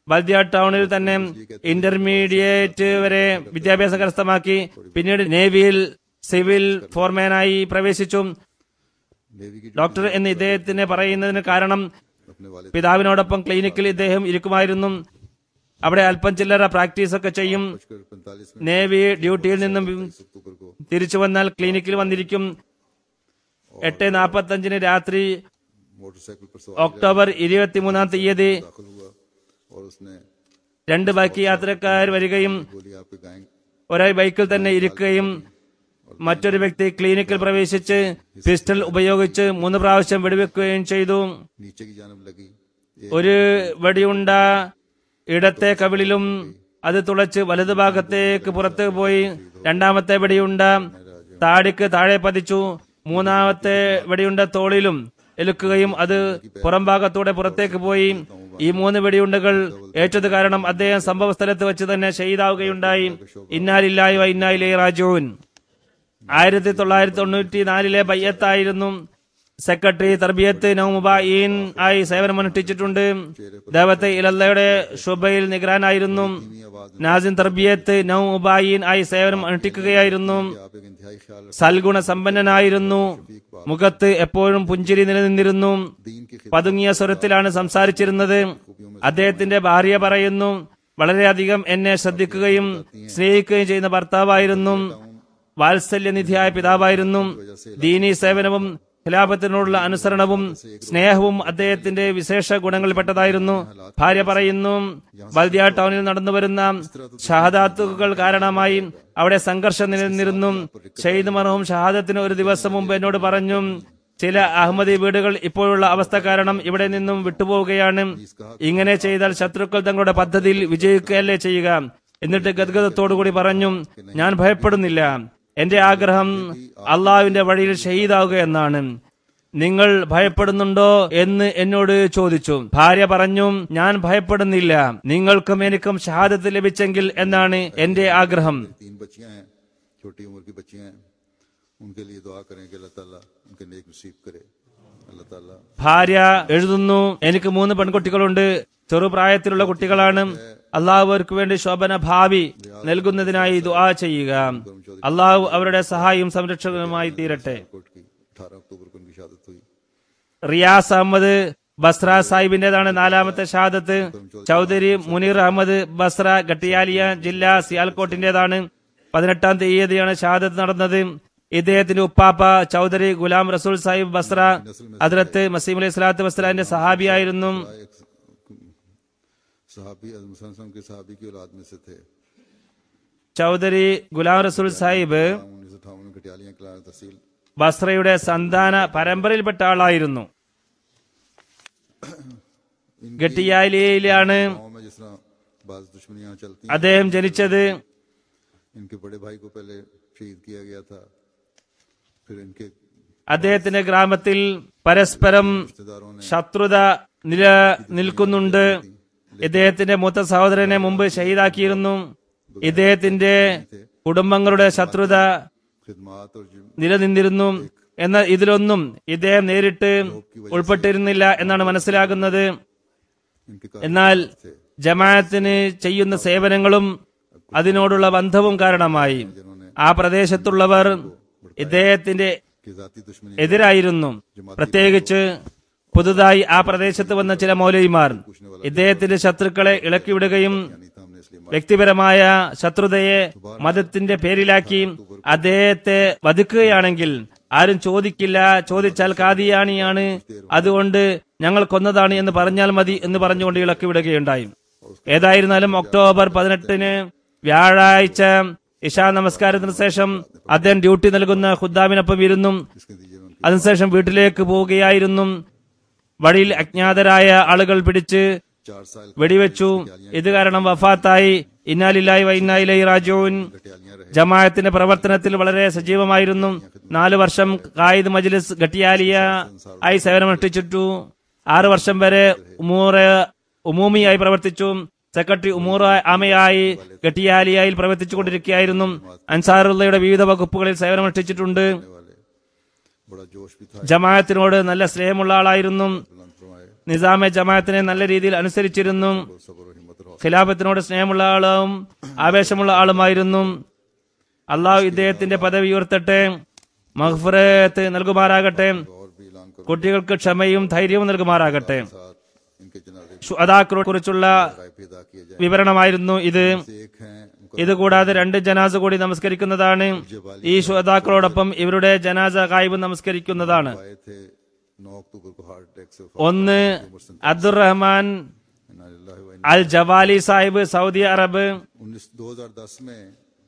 ബൽദിയ ടൗണിൽ തന്നെ ഇന്റർമീഡിയറ്റ് വരെ വിദ്യാഭ്യാസം കരസ്ഥമാക്കി പിന്നീട് നേവിയിൽ സിവിൽ ഫോർമാനായി പ്രവേശിച്ചു नेवी की ഡോക്ടർ എന്ന് ഇദ്ദേഹത്തിന് പറയുന്നതിന് കാരണം अपने वाले പിതാവിനോടൊപ്പം ക്ലിനിക്കിൽ ഇദ്ദേഹം ഇരിക്കുമായിരുന്നു അവിടെ അല്പം ചില്ലറ പ്രാക്ടീസ് ഒക്കെ ചെയ്യും बजकर पैंतालीस मिनट നേവി ഡ്യൂട്ടിയിൽ നിന്നും अक्टूबर को തിരിച്ചു വന്നാൽ ക്ലിനിക്കിൽ വന്നിരിക്കും എട്ട് നാൽപ്പത്തി അഞ്ചിന് രാത്രി मोटरसाइकिल पर सवार ഒക്ടോബർ ഇരുപത്തിമൂന്നാം തീയതി दाखिल हुआ और उसने രണ്ട് ബാക്കി യാത്രക്കാർ വരികയും गोली आपके गाय ഒരേ ബൈക്കിൽ തന്നെ ഇരിക്കുകയും മറ്റൊരു വ്യക്തി ക്ലിനിക്കിൽ പ്രവേശിച്ച് പിസ്റ്റൾ ഉപയോഗിച്ച് മൂന്ന് പ്രാവശ്യം വെടിവെക്കുകയും ചെയ്തു नीचे की जानब लगी एक ഒരു വെടിയുണ്ട ഇടത്തെ കവിളിലും അത് തുളച്ച് വലതുഭാഗത്തേക്ക് പുറത്ത് പോയി രണ്ടാമത്തെ വെടിയുണ്ട താടിക്ക് താഴെ പതിച്ചു മൂന്നാമത്തെ വെടിയുണ്ട തോളിലും എലുക്കുകയും അത് പുറം ഭാഗത്തൂടെ പുറത്തേക്ക് പോയി ഈ മൂന്ന് വെടിയുണ്ടകൾ ഏറ്റത് കാരണം അദ്ദേഹം സംഭവ സ്ഥലത്ത് വെച്ച് തന്നെ ഷെയ്താവുകയുണ്ടായി ഇന്നാലില്ലായോ ഇന്നായിലേ രാജുവിൻ ആയിരത്തി തൊള്ളായിരത്തി തൊണ്ണൂറ്റി നാലിലെ ബയ്യത്തായിരുന്നു സെക്രട്ടറി തർബിയത്ത് നൌമുബായിൻ ആയി സേവനമനുഷ്ഠിച്ചിട്ടുണ്ട് ദേവത്തെ ഇലല്ലയുടെ ഷുബയിൽ നിഗ്രാനായിരുന്നു നാസിൻ തർബിയത്ത് നൌമുബായിൻ ആയി സേവനം അനുഷ്ഠിക്കുകയായിരുന്നു आप एक इंतहाई ख्याल रख സൽഗുണ സമ്പന്നനായിരുന്നു മുഖത്ത് എപ്പോഴും പുഞ്ചിരി നിലനിന്നിരുന്നു दीन की खिदमत പതുങ്ങിയ സ്വരത്തിലാണ് സംസാരിച്ചിരുന്നത് അദ്ദേഹത്തിന്റെ ഭാര്യ പറയുന്നു വളരെയധികം എന്നെ ശ്രദ്ധിക്കുകയും സ്നേഹിക്കുകയും ചെയ്യുന്ന ഭർത്താവായിരുന്നു വാത്സല്യനിധിയായ പിതാവായിരുന്നു ദീനി സേവനവും ഖിലാഫത്തിനോടുള്ള അനുസരണവും സ്നേഹവും അദ്ദേഹത്തിന്റെ വിശേഷ ഗുണങ്ങളിൽപ്പെട്ടതായിരുന്നു ഭാര്യ പറയുന്നു ബൽദിയ ടൗണിൽ നടന്നു വരുന്ന ഷഹാദാത്തുകൾ കാരണമായി അവിടെ സംഘർഷം നിലനിന്നിരുന്നു ഷെയ്ദ് മർഹൂം ഷഹാദത്തിന് ഒരു ദിവസം മുമ്പ് എന്നോട് പറഞ്ഞു ചില അഹമ്മദി വീടുകൾ ഇപ്പോഴുള്ള അവസ്ഥ കാരണം ഇവിടെ നിന്നും വിട്ടുപോവുകയാണ് ഇങ്ങനെ ചെയ്താൽ ശത്രുക്കൾ തങ്ങളുടെ പദ്ധതിയിൽ വിജയിക്കുകയല്ലേ ചെയ്യുക എന്നിട്ട് ഗദ്ഗതത്തോടുകൂടി പറഞ്ഞു ഞാൻ ഭയപ്പെടുന്നില്ല എന്റെ ആഗ്രഹം അള്ളാഹുവിന്റെ വഴിയിൽ ഷഹീദാവുക എന്നാണ് നിങ്ങൾ ഭയപ്പെടുന്നുണ്ടോ എന്ന് എന്നോട് ചോദിച്ചു ഭാര്യ പറഞ്ഞു ഞാൻ ഭയപ്പെടുന്നില്ല നിങ്ങൾക്കും എനിക്കും ഷഹാദത്ത് ലഭിച്ചെങ്കിൽ എന്നാണ് എന്റെ ആഗ്രഹം तीन बच्चियां हैं छोटी उम्र की बच्चियां हैं उनके लिए दुआ करें कि अल्लाह ताला उनके नेक नसीब करे अल्लाह ताला ഭാര്യ എഴുതുന്നു എനിക്ക് മൂന്ന് പെൺകുട്ടികളുണ്ട് ചെറുപ്രായത്തിലുള്ള കുട്ടികളാണ് അള്ളാഹു അവർക്ക് വേണ്ടി ശോഭന ഭാവി നൽകുന്നതിനായി ദുആ ചെയ്യുക അള്ളാഹു അവരുടെ സഹായം സംരക്ഷകനുമായി തീരട്ടെ कोर्ट की अठारह अक्टूबर को उनकी शहादत हुई റിയാസ് അഹമ്മദ് ബസ്ര സാഹിബിന്റേതാണ് നാലാമത്തെ ഷഹാദത്ത് ചൗധരി മുനീർ അഹമ്മദ് ബസ്ര ഗട്ടിയാലിയ ജില്ല സിയാൽകോട്ടിന്റേതാണ് പതിനെട്ടാം തീയതിയാണ് ഷഹാദത്ത് നടന്നത് ഇദ്ദേഹത്തിന്റെ ഉപ്പാപ്പ ചൗധരി ഗുലാം റസൂൽ സാഹിബ് ബസ്ര അതിലത്ത് മസീം അലൈഹി സ്വലാത്തു വസ്സലാമിന്റെ സഹാബിയായിരുന്നു एक सहाबी अजम के सहाबी की औलाद में से थे ചൗധരി ഗുലാം റസൂൽ സാഹിബ് उन्नीस सौ अठावन में कटियालियां कला तहसील ബസ്രയുടെ സന്താന പരമ്പരയിൽപ്പെട്ട ആളായിരുന്നു ഗട്ടിയാലിയയിലാണ് गाँव में जिस तरह बाज दुश्मनियां चलती हैं അദ്ദേഹം ജനിച്ചത് इनके बड़े भाई को पहले शहीद किया गया था फिर इनके അദ്ദേഹത്തിന്റെ ഗ്രാമത്തിൽ പരസ്പരം रिश्तेदारों ने ശത്രുത നില നിൽക്കുന്നുണ്ട് ഇദ്ദേഹത്തിന്റെ മൂത്ത സഹോദരനെ മുമ്പ് ഷഹീദാക്കിയിരുന്നു ഇദ്ദേഹത്തിന്റെ കുടുംബങ്ങളുടെ ശത്രുത खिदमात और जिम- നിലനിന്നിരുന്നു എന്നാൽ ഇതിലൊന്നും ഇദ്ദേഹം നേരിട്ട് ഉൾപ്പെട്ടിരുന്നില്ല എന്നാണ് മനസ്സിലാകുന്നത് इनके എന്നാൽ ജമാഅത്തിന് ചെയ്യുന്ന സേവനങ്ങളും അതിനോടുള്ള ബന്ധവും കാരണമായി ആ പ്രദേശത്തുള്ളവർ ഇദ്ദേഹത്തിന്റെ की जाती दुश्मनी എതിരായിരുന്നു പ്രത്യേകിച്ച് പുതുതായി ആ പ്രദേശത്ത് വന്ന ചില മൗലവിമാർ ഇദ്ദേഹത്തിന്റെ ശത്രുക്കളെ ഇളക്കിവിടുകയും नहीं था हमने इसलिए വ്യക്തിപരമായ ശത്രുതയെ മതത്തിന്റെ പേരിലാക്കി അദ്ദേഹത്തെ വധിക്കുകയാണെങ്കിൽ ആരും ചോദിക്കില്ല ചോദിച്ചാൽ കാദിയാണിയാണ് അതുകൊണ്ട് ഞങ്ങൾ കൊന്നതാണ് എന്ന് പറഞ്ഞാൽ മതി എന്ന് പറഞ്ഞുകൊണ്ട് ഇളക്കി വിടുകയുണ്ടായി ഏതായിരുന്നാലും ഒക്ടോബർ പതിനെട്ടിന് വ്യാഴാഴ്ച ഇഷാ നമസ്കാരത്തിന് ശേഷം അദ്ദേഹം ഡ്യൂട്ടി നൽകുന്ന ഖുദ്ദാമിനൊപ്പം ഇരുന്നു इसके नतीजे में उनके അതിനുശേഷം വീട്ടിലേക്ക് പോവുകയായിരുന്നു വഴിയിൽ അജ്ഞാതരായ ആളുകൾ പിടിച്ച് चार साल വെടിവെച്ചു ഇത് കാരണം വഫാത്തായി ഇന്നാലില്ലായി വൈന്നായിലായി രാജോൻ कटियालियां रहे ജമാഅത്തിന്റെ പ്രവർത്തനത്തിൽ വളരെ സജീവമായിരുന്നു നാലു വർഷം കായിദ് മജ്ലിസ് ഗട്ടിയാലിയ ആയി സേവനമനുഷ്ഠിച്ചിട്ടു ആറ് വർഷം വരെ ഉമൂറ ഉമൂമിയായി പ്രവർത്തിച്ചു സെക്രട്ടറി ഉമൂറ ആമയായി ഗട്ടിയാലിയയിൽ പ്രവർത്തിച്ചുകൊണ്ടിരിക്കുകയായിരുന്നു അൻസാറുള്ളയുടെ വിവിധ വകുപ്പുകളിൽ സേവനമനുഷ്ഠിച്ചിട്ടുണ്ട് वाले बड़ा जोश भी था ജമാഅത്തിനോട് നല്ല സ്നേഹമുള്ള ആളായിരുന്നു बुलंद फरमाए നിസാമെ ജമാഅത്തിനെ നല്ല രീതിയിൽ അനുസരിച്ചിരുന്നു और सब्र और हिम्मत ഖിലാഫത്തിനോട് സ്നേഹമുള്ള ആളും ആവേശമുള്ള ആളുമായിരുന്നു അള്ളാഹു ഇദ്ദേഹത്തിന്റെ പദവി ഉയർത്തട്ടെ മഹ്ഫറത്ത് നൽകുമാറാകട്ടെ और भी ऐलान करो കുട്ടികൾക്ക് ക്ഷമയും ധൈര്യവും നൽകുമാറാകട്ടെ साथ इनके जनाजे അതാക്കളെ കുറിച്ചുള്ള राय भी अदा किए जाए വിവരണമായിരുന്നു ഇത് से एक हैं ഇതുകൂടാതെ രണ്ട് ജനാസ കൂടി നമസ്കരിക്കുന്നതാണ് ഈ ശുഹതാക്കളോടൊപ്പം ഇവരുടെ ജനാസ കായ്വ് നമസ്കരിക്കുന്നതാണ് आए थे 9 अक्टूबर को हार्ट अटैक से ഒന്ന് അബ്ദുറഹ്മാൻ इन्ना लिल्लाहि व അൽ ജവാലി സാഹിബ് സൗദി അറബ് उन्नीस दो हजार दस में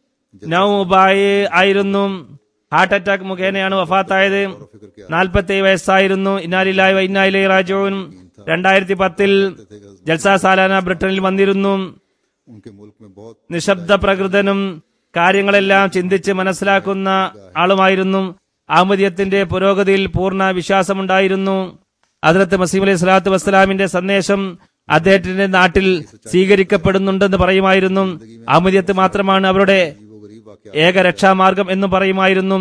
നൌബായി ആയിരുന്നു ഹാർട്ട് അറ്റാക്ക് മുഖേനയാണ് വഫാത്തായത് फिक्र किया നാൽപ്പത്തി വയസ്സായിരുന്നു ഇന്നാലിലായി വൈനായിലെ രാജുവും രണ്ടായിരത്തി പത്തിൽ ജൽസ സാലാന ബ്രിട്ടനിൽ വന്നിരുന്നു उनके मुल्क में बहुत നിശബ്ദ പ്രകൃതനും കാര്യങ്ങളെല്ലാം ചിന്തിച്ച് മനസ്സിലാക്കുന്ന ആളുമായിരുന്നു അഹമ്മദിയത്തിന്റെ പുരോഗതിയിൽ പൂർണ്ണ വിശ്വാസമുണ്ടായിരുന്നു അതിലത്ത് മസീം അലൈഹി സ്വലാത്തു വസ്സലാമിന്റെ സന്ദേശം അദ്ദേഹത്തിന്റെ നാട്ടിൽ സ്വീകരിക്കപ്പെടുന്നുണ്ടെന്ന് പറയുമായിരുന്നു അഹമ്മദിയത്ത് മാത്രമാണ് അവരുടെ वो गरीब वाक्य ഏക രക്ഷാമാർഗം എന്ന് പറയുമായിരുന്നു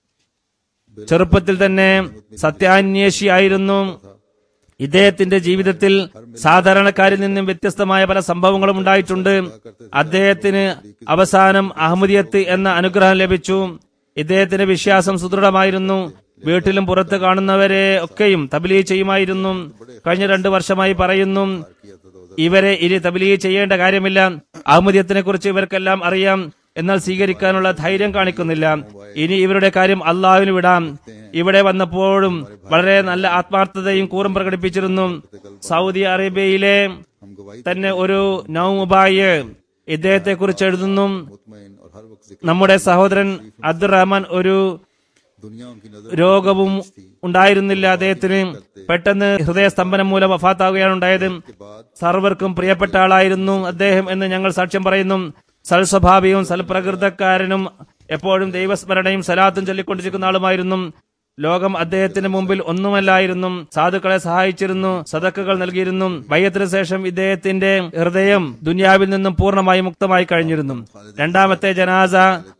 ചെറുപ്പത്തിൽ തന്നെ സത്യാന്വേഷിയായിരുന്നു ഇദ്ദേഹത്തിന്റെ ജീവിതത്തിൽ സാധാരണക്കാരിൽ നിന്നും വ്യത്യസ്തമായ പല സംഭവങ്ങളും ഉണ്ടായിട്ടുണ്ട് അദ്ദേഹത്തിന് അവസാനം അഹമ്മദിയത്ത് എന്ന അനുഗ്രഹം ലഭിച്ചു ഇദ്ദേഹത്തിന്റെ വിശ്വാസം സുദൃഢമായിരുന്നു വീട്ടിലും പുറത്ത് കാണുന്നവരെ ഒക്കെയും തബലീ ചെയ്യുമായിരുന്നു കഴിഞ്ഞ രണ്ടു വർഷമായി പറയുന്നു ഇവരെ ഇനി തബലീ ചെയ്യേണ്ട കാര്യമില്ല അഹമ്മദിയത്തിനെ കുറിച്ച് ഇവർക്കെല്ലാം അറിയാം എന്നാൽ സ്വീകരിക്കാനുള്ള ധൈര്യം കാണിക്കുന്നില്ല ഇനി ഇവരുടെ കാര്യം അള്ളാഹുവിന് വിടാം ഇവിടെ വന്നപ്പോഴും വളരെ നല്ല ആത്മാർത്ഥതയും കൂറും പ്രകടിപ്പിച്ചിരുന്നു സൗദി അറേബ്യയിലെ हम गवाही തന്നെ ഒരു നൌമുബായ് ഇദ്ദേഹത്തെ കുറിച്ച് എഴുതുന്നു मुतमईन और हर वक्त जिक्र നമ്മുടെ സഹോദരൻ അബ്ദുറഹ്മാൻ ഒരു दुनिया उनकी नजर രോഗവും ഉണ്ടായിരുന്നില്ല അദ്ദേഹത്തിന് പെട്ടെന്ന് ഹൃദയസ്തംഭനം മൂലം വഫാത്താവുകയാണ് ഉണ്ടായത് സർവർക്കും പ്രിയപ്പെട്ട ആളായിരുന്നു അദ്ദേഹം എന്ന് ഞങ്ങൾ സാക്ഷ്യം പറയുന്നു സൽസ്വഭാവിയും സൽപ്രകൃതക്കാരനും എപ്പോഴും ദൈവസ്മരണയും സലാത്തും ചൊല്ലിക്കൊണ്ടിരിക്കുന്ന ആളുമായിരുന്നു ലോകം അദ്ദേഹത്തിന് മുമ്പിൽ ഒന്നുമല്ലായിരുന്നു സാധുക്കളെ സഹായിച്ചിരുന്നു സദക്കുകൾ നൽകിയിരുന്നു വയ്യത്തിന് ശേഷം ഇദ്ദേഹത്തിന്റെ ഹൃദയം ദുനിയാവിൽ നിന്നും പൂർണ്ണമായി മുക്തമായി കഴിഞ്ഞിരുന്നു രണ്ടാമത്തെ ജനാസ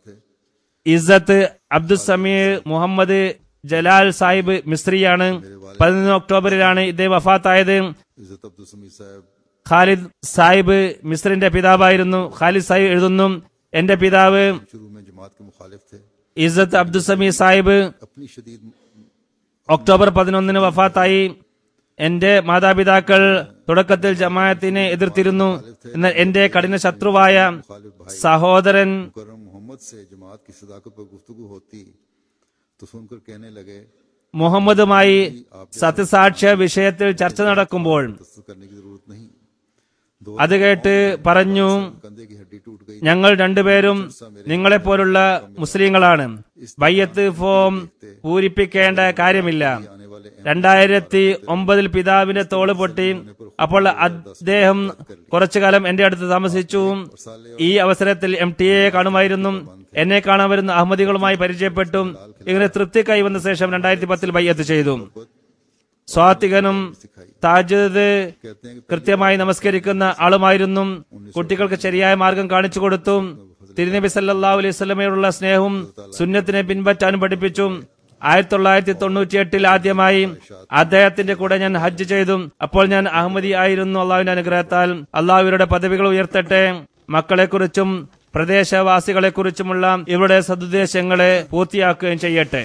ഇസ്സത്ത് അബ്ദുസമീർ മുഹമ്മദ് ജലാൽ സാഹിബ് മിസ്രിയാണ് പതിനൊന്ന് ഒക്ടോബറിലാണ് ഇദ്ദേഹം വഫാത്തായത് इज्जत अब्दुल समी साहब ഖാലിദ് സാഹിബ് മിസ്രിന്റെ പിതാവായിരുന്നു ഖാലിദ് സാഹിബ് എഴുതുന്നു എന്റെ പിതാവ് शुरू में जमात के मुखालिफ थे ഇസ്സത്ത് അബ്ദുസമി സാഹിബ് अपनी शदीद ഒക്ടോബർ പതിനൊന്നിന് വഫാത്തായി എന്റെ മാതാപിതാക്കൾ തുടക്കത്തിൽ ജമാഅത്തിനെ എതിർത്തിരുന്നു എന്നാൽ എന്റെ കഠിന ശത്രുവായ मुखालिफ भाई സഹോദരൻ मुकर्रम मोहम्मद से जमात की सदाकत पर गुफ्तगू होती तो सुनकर कहने लगे മുഹമ്മദുമായി സത്യസാക്ഷ്യ വിഷയത്തിൽ ചർച്ച നടക്കുമ്പോൾ तस्सुस करने की जरूरत नहीं दो അത് കേട്ട് പറഞ്ഞു कंधे की हड्डी टूट गई ഞങ്ങൾ രണ്ടുപേരും നിങ്ങളെപ്പോലുള്ള മുസ്ലിങ്ങളാണ് ബയ്യത്ത് ഫോം പൂരിപ്പിക്കേണ്ട കാര്യമില്ല आने वाले രണ്ടായിരത്തി ഒമ്പതിൽ പിതാവിന്റെ തോള് പൊട്ടി അപ്പോൾ അദ്ദേഹം കുറച്ചു കാലം എന്റെ അടുത്ത് താമസിച്ചു ഈ അവസരത്തിൽ എം ടി എ കാണുമായിരുന്നു എന്നെ കാണാൻ വരുന്ന അഹമ്മദികളുമായി പരിചയപ്പെട്ടു ഇങ്ങനെ തൃപ്തി കൈവന്ന ശേഷം രണ്ടായിരത്തി പത്തിൽ ബയ്യത്ത് ചെയ്തു സ്വാത്തികനും താജ് കൃത്യമായി നമസ്കരിക്കുന്ന ആളുമായിരുന്നു കുട്ടികൾക്ക് ശരിയായ മാർഗം കാണിച്ചു കൊടുത്തു തിരുനബി സല്ലാ അലൈഹി സ്വലമയോടുള്ള സ്നേഹവും സുന്നത്തിനെ പിൻപറ്റാനും പഠിപ്പിച്ചു ആയിരത്തി തൊള്ളായിരത്തി തൊണ്ണൂറ്റി എട്ടിൽ ആദ്യമായി അദ്ദേഹത്തിന്റെ കൂടെ ഞാൻ ഹജ്ജ് ചെയ്തു അപ്പോൾ ഞാൻ അഹമ്മദി ആയിരുന്നു അള്ളാഹുവിന്റെ അനുഗ്രഹത്താൽ അള്ളാഹുവിയുടെ പദവികൾ ഉയർത്തട്ടെ മക്കളെക്കുറിച്ചും പ്രദേശവാസികളെക്കുറിച്ചുമുള്ള ഇവരുടെ സതുദ്ദേശങ്ങളെ പൂർത്തിയാക്കുകയും ചെയ്യട്ടെ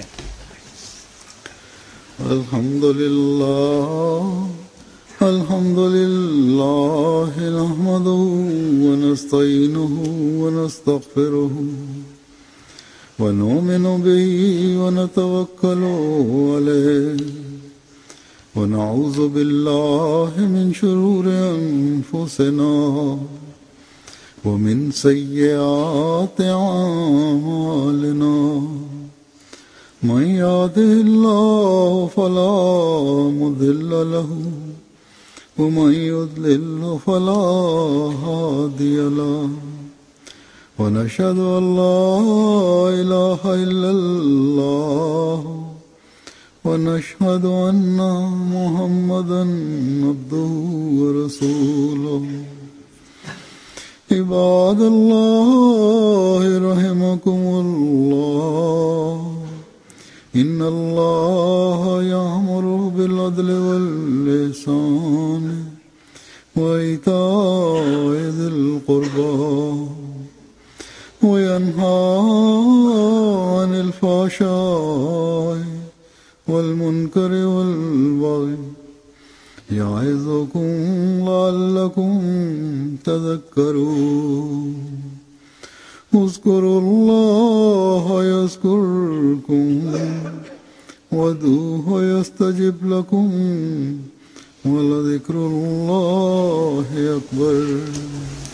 الحمد لله الحمد لله نحمده ونستعينه ونستغفره ونؤمن به ونتوكل عليه ونعوذ بالله من شرور أنفسنا ومن سيئات أعمالنا من يهده الله فلا مضل له ومن يضلل فلا هادي له ونشهد أن لا إله إلا الله ونشهد أن محمدا عبده ورسوله عباد الله رحمكم الله إن الله يأمر بالعدل واللسان وإيتاء ذي القربى وينهى عن الفحشاء والمنكر والبغي يعظكم لعلكم تذكرون اذكروا الله يذكركم وادعوه يستجب لكم ولذكر الله أكبر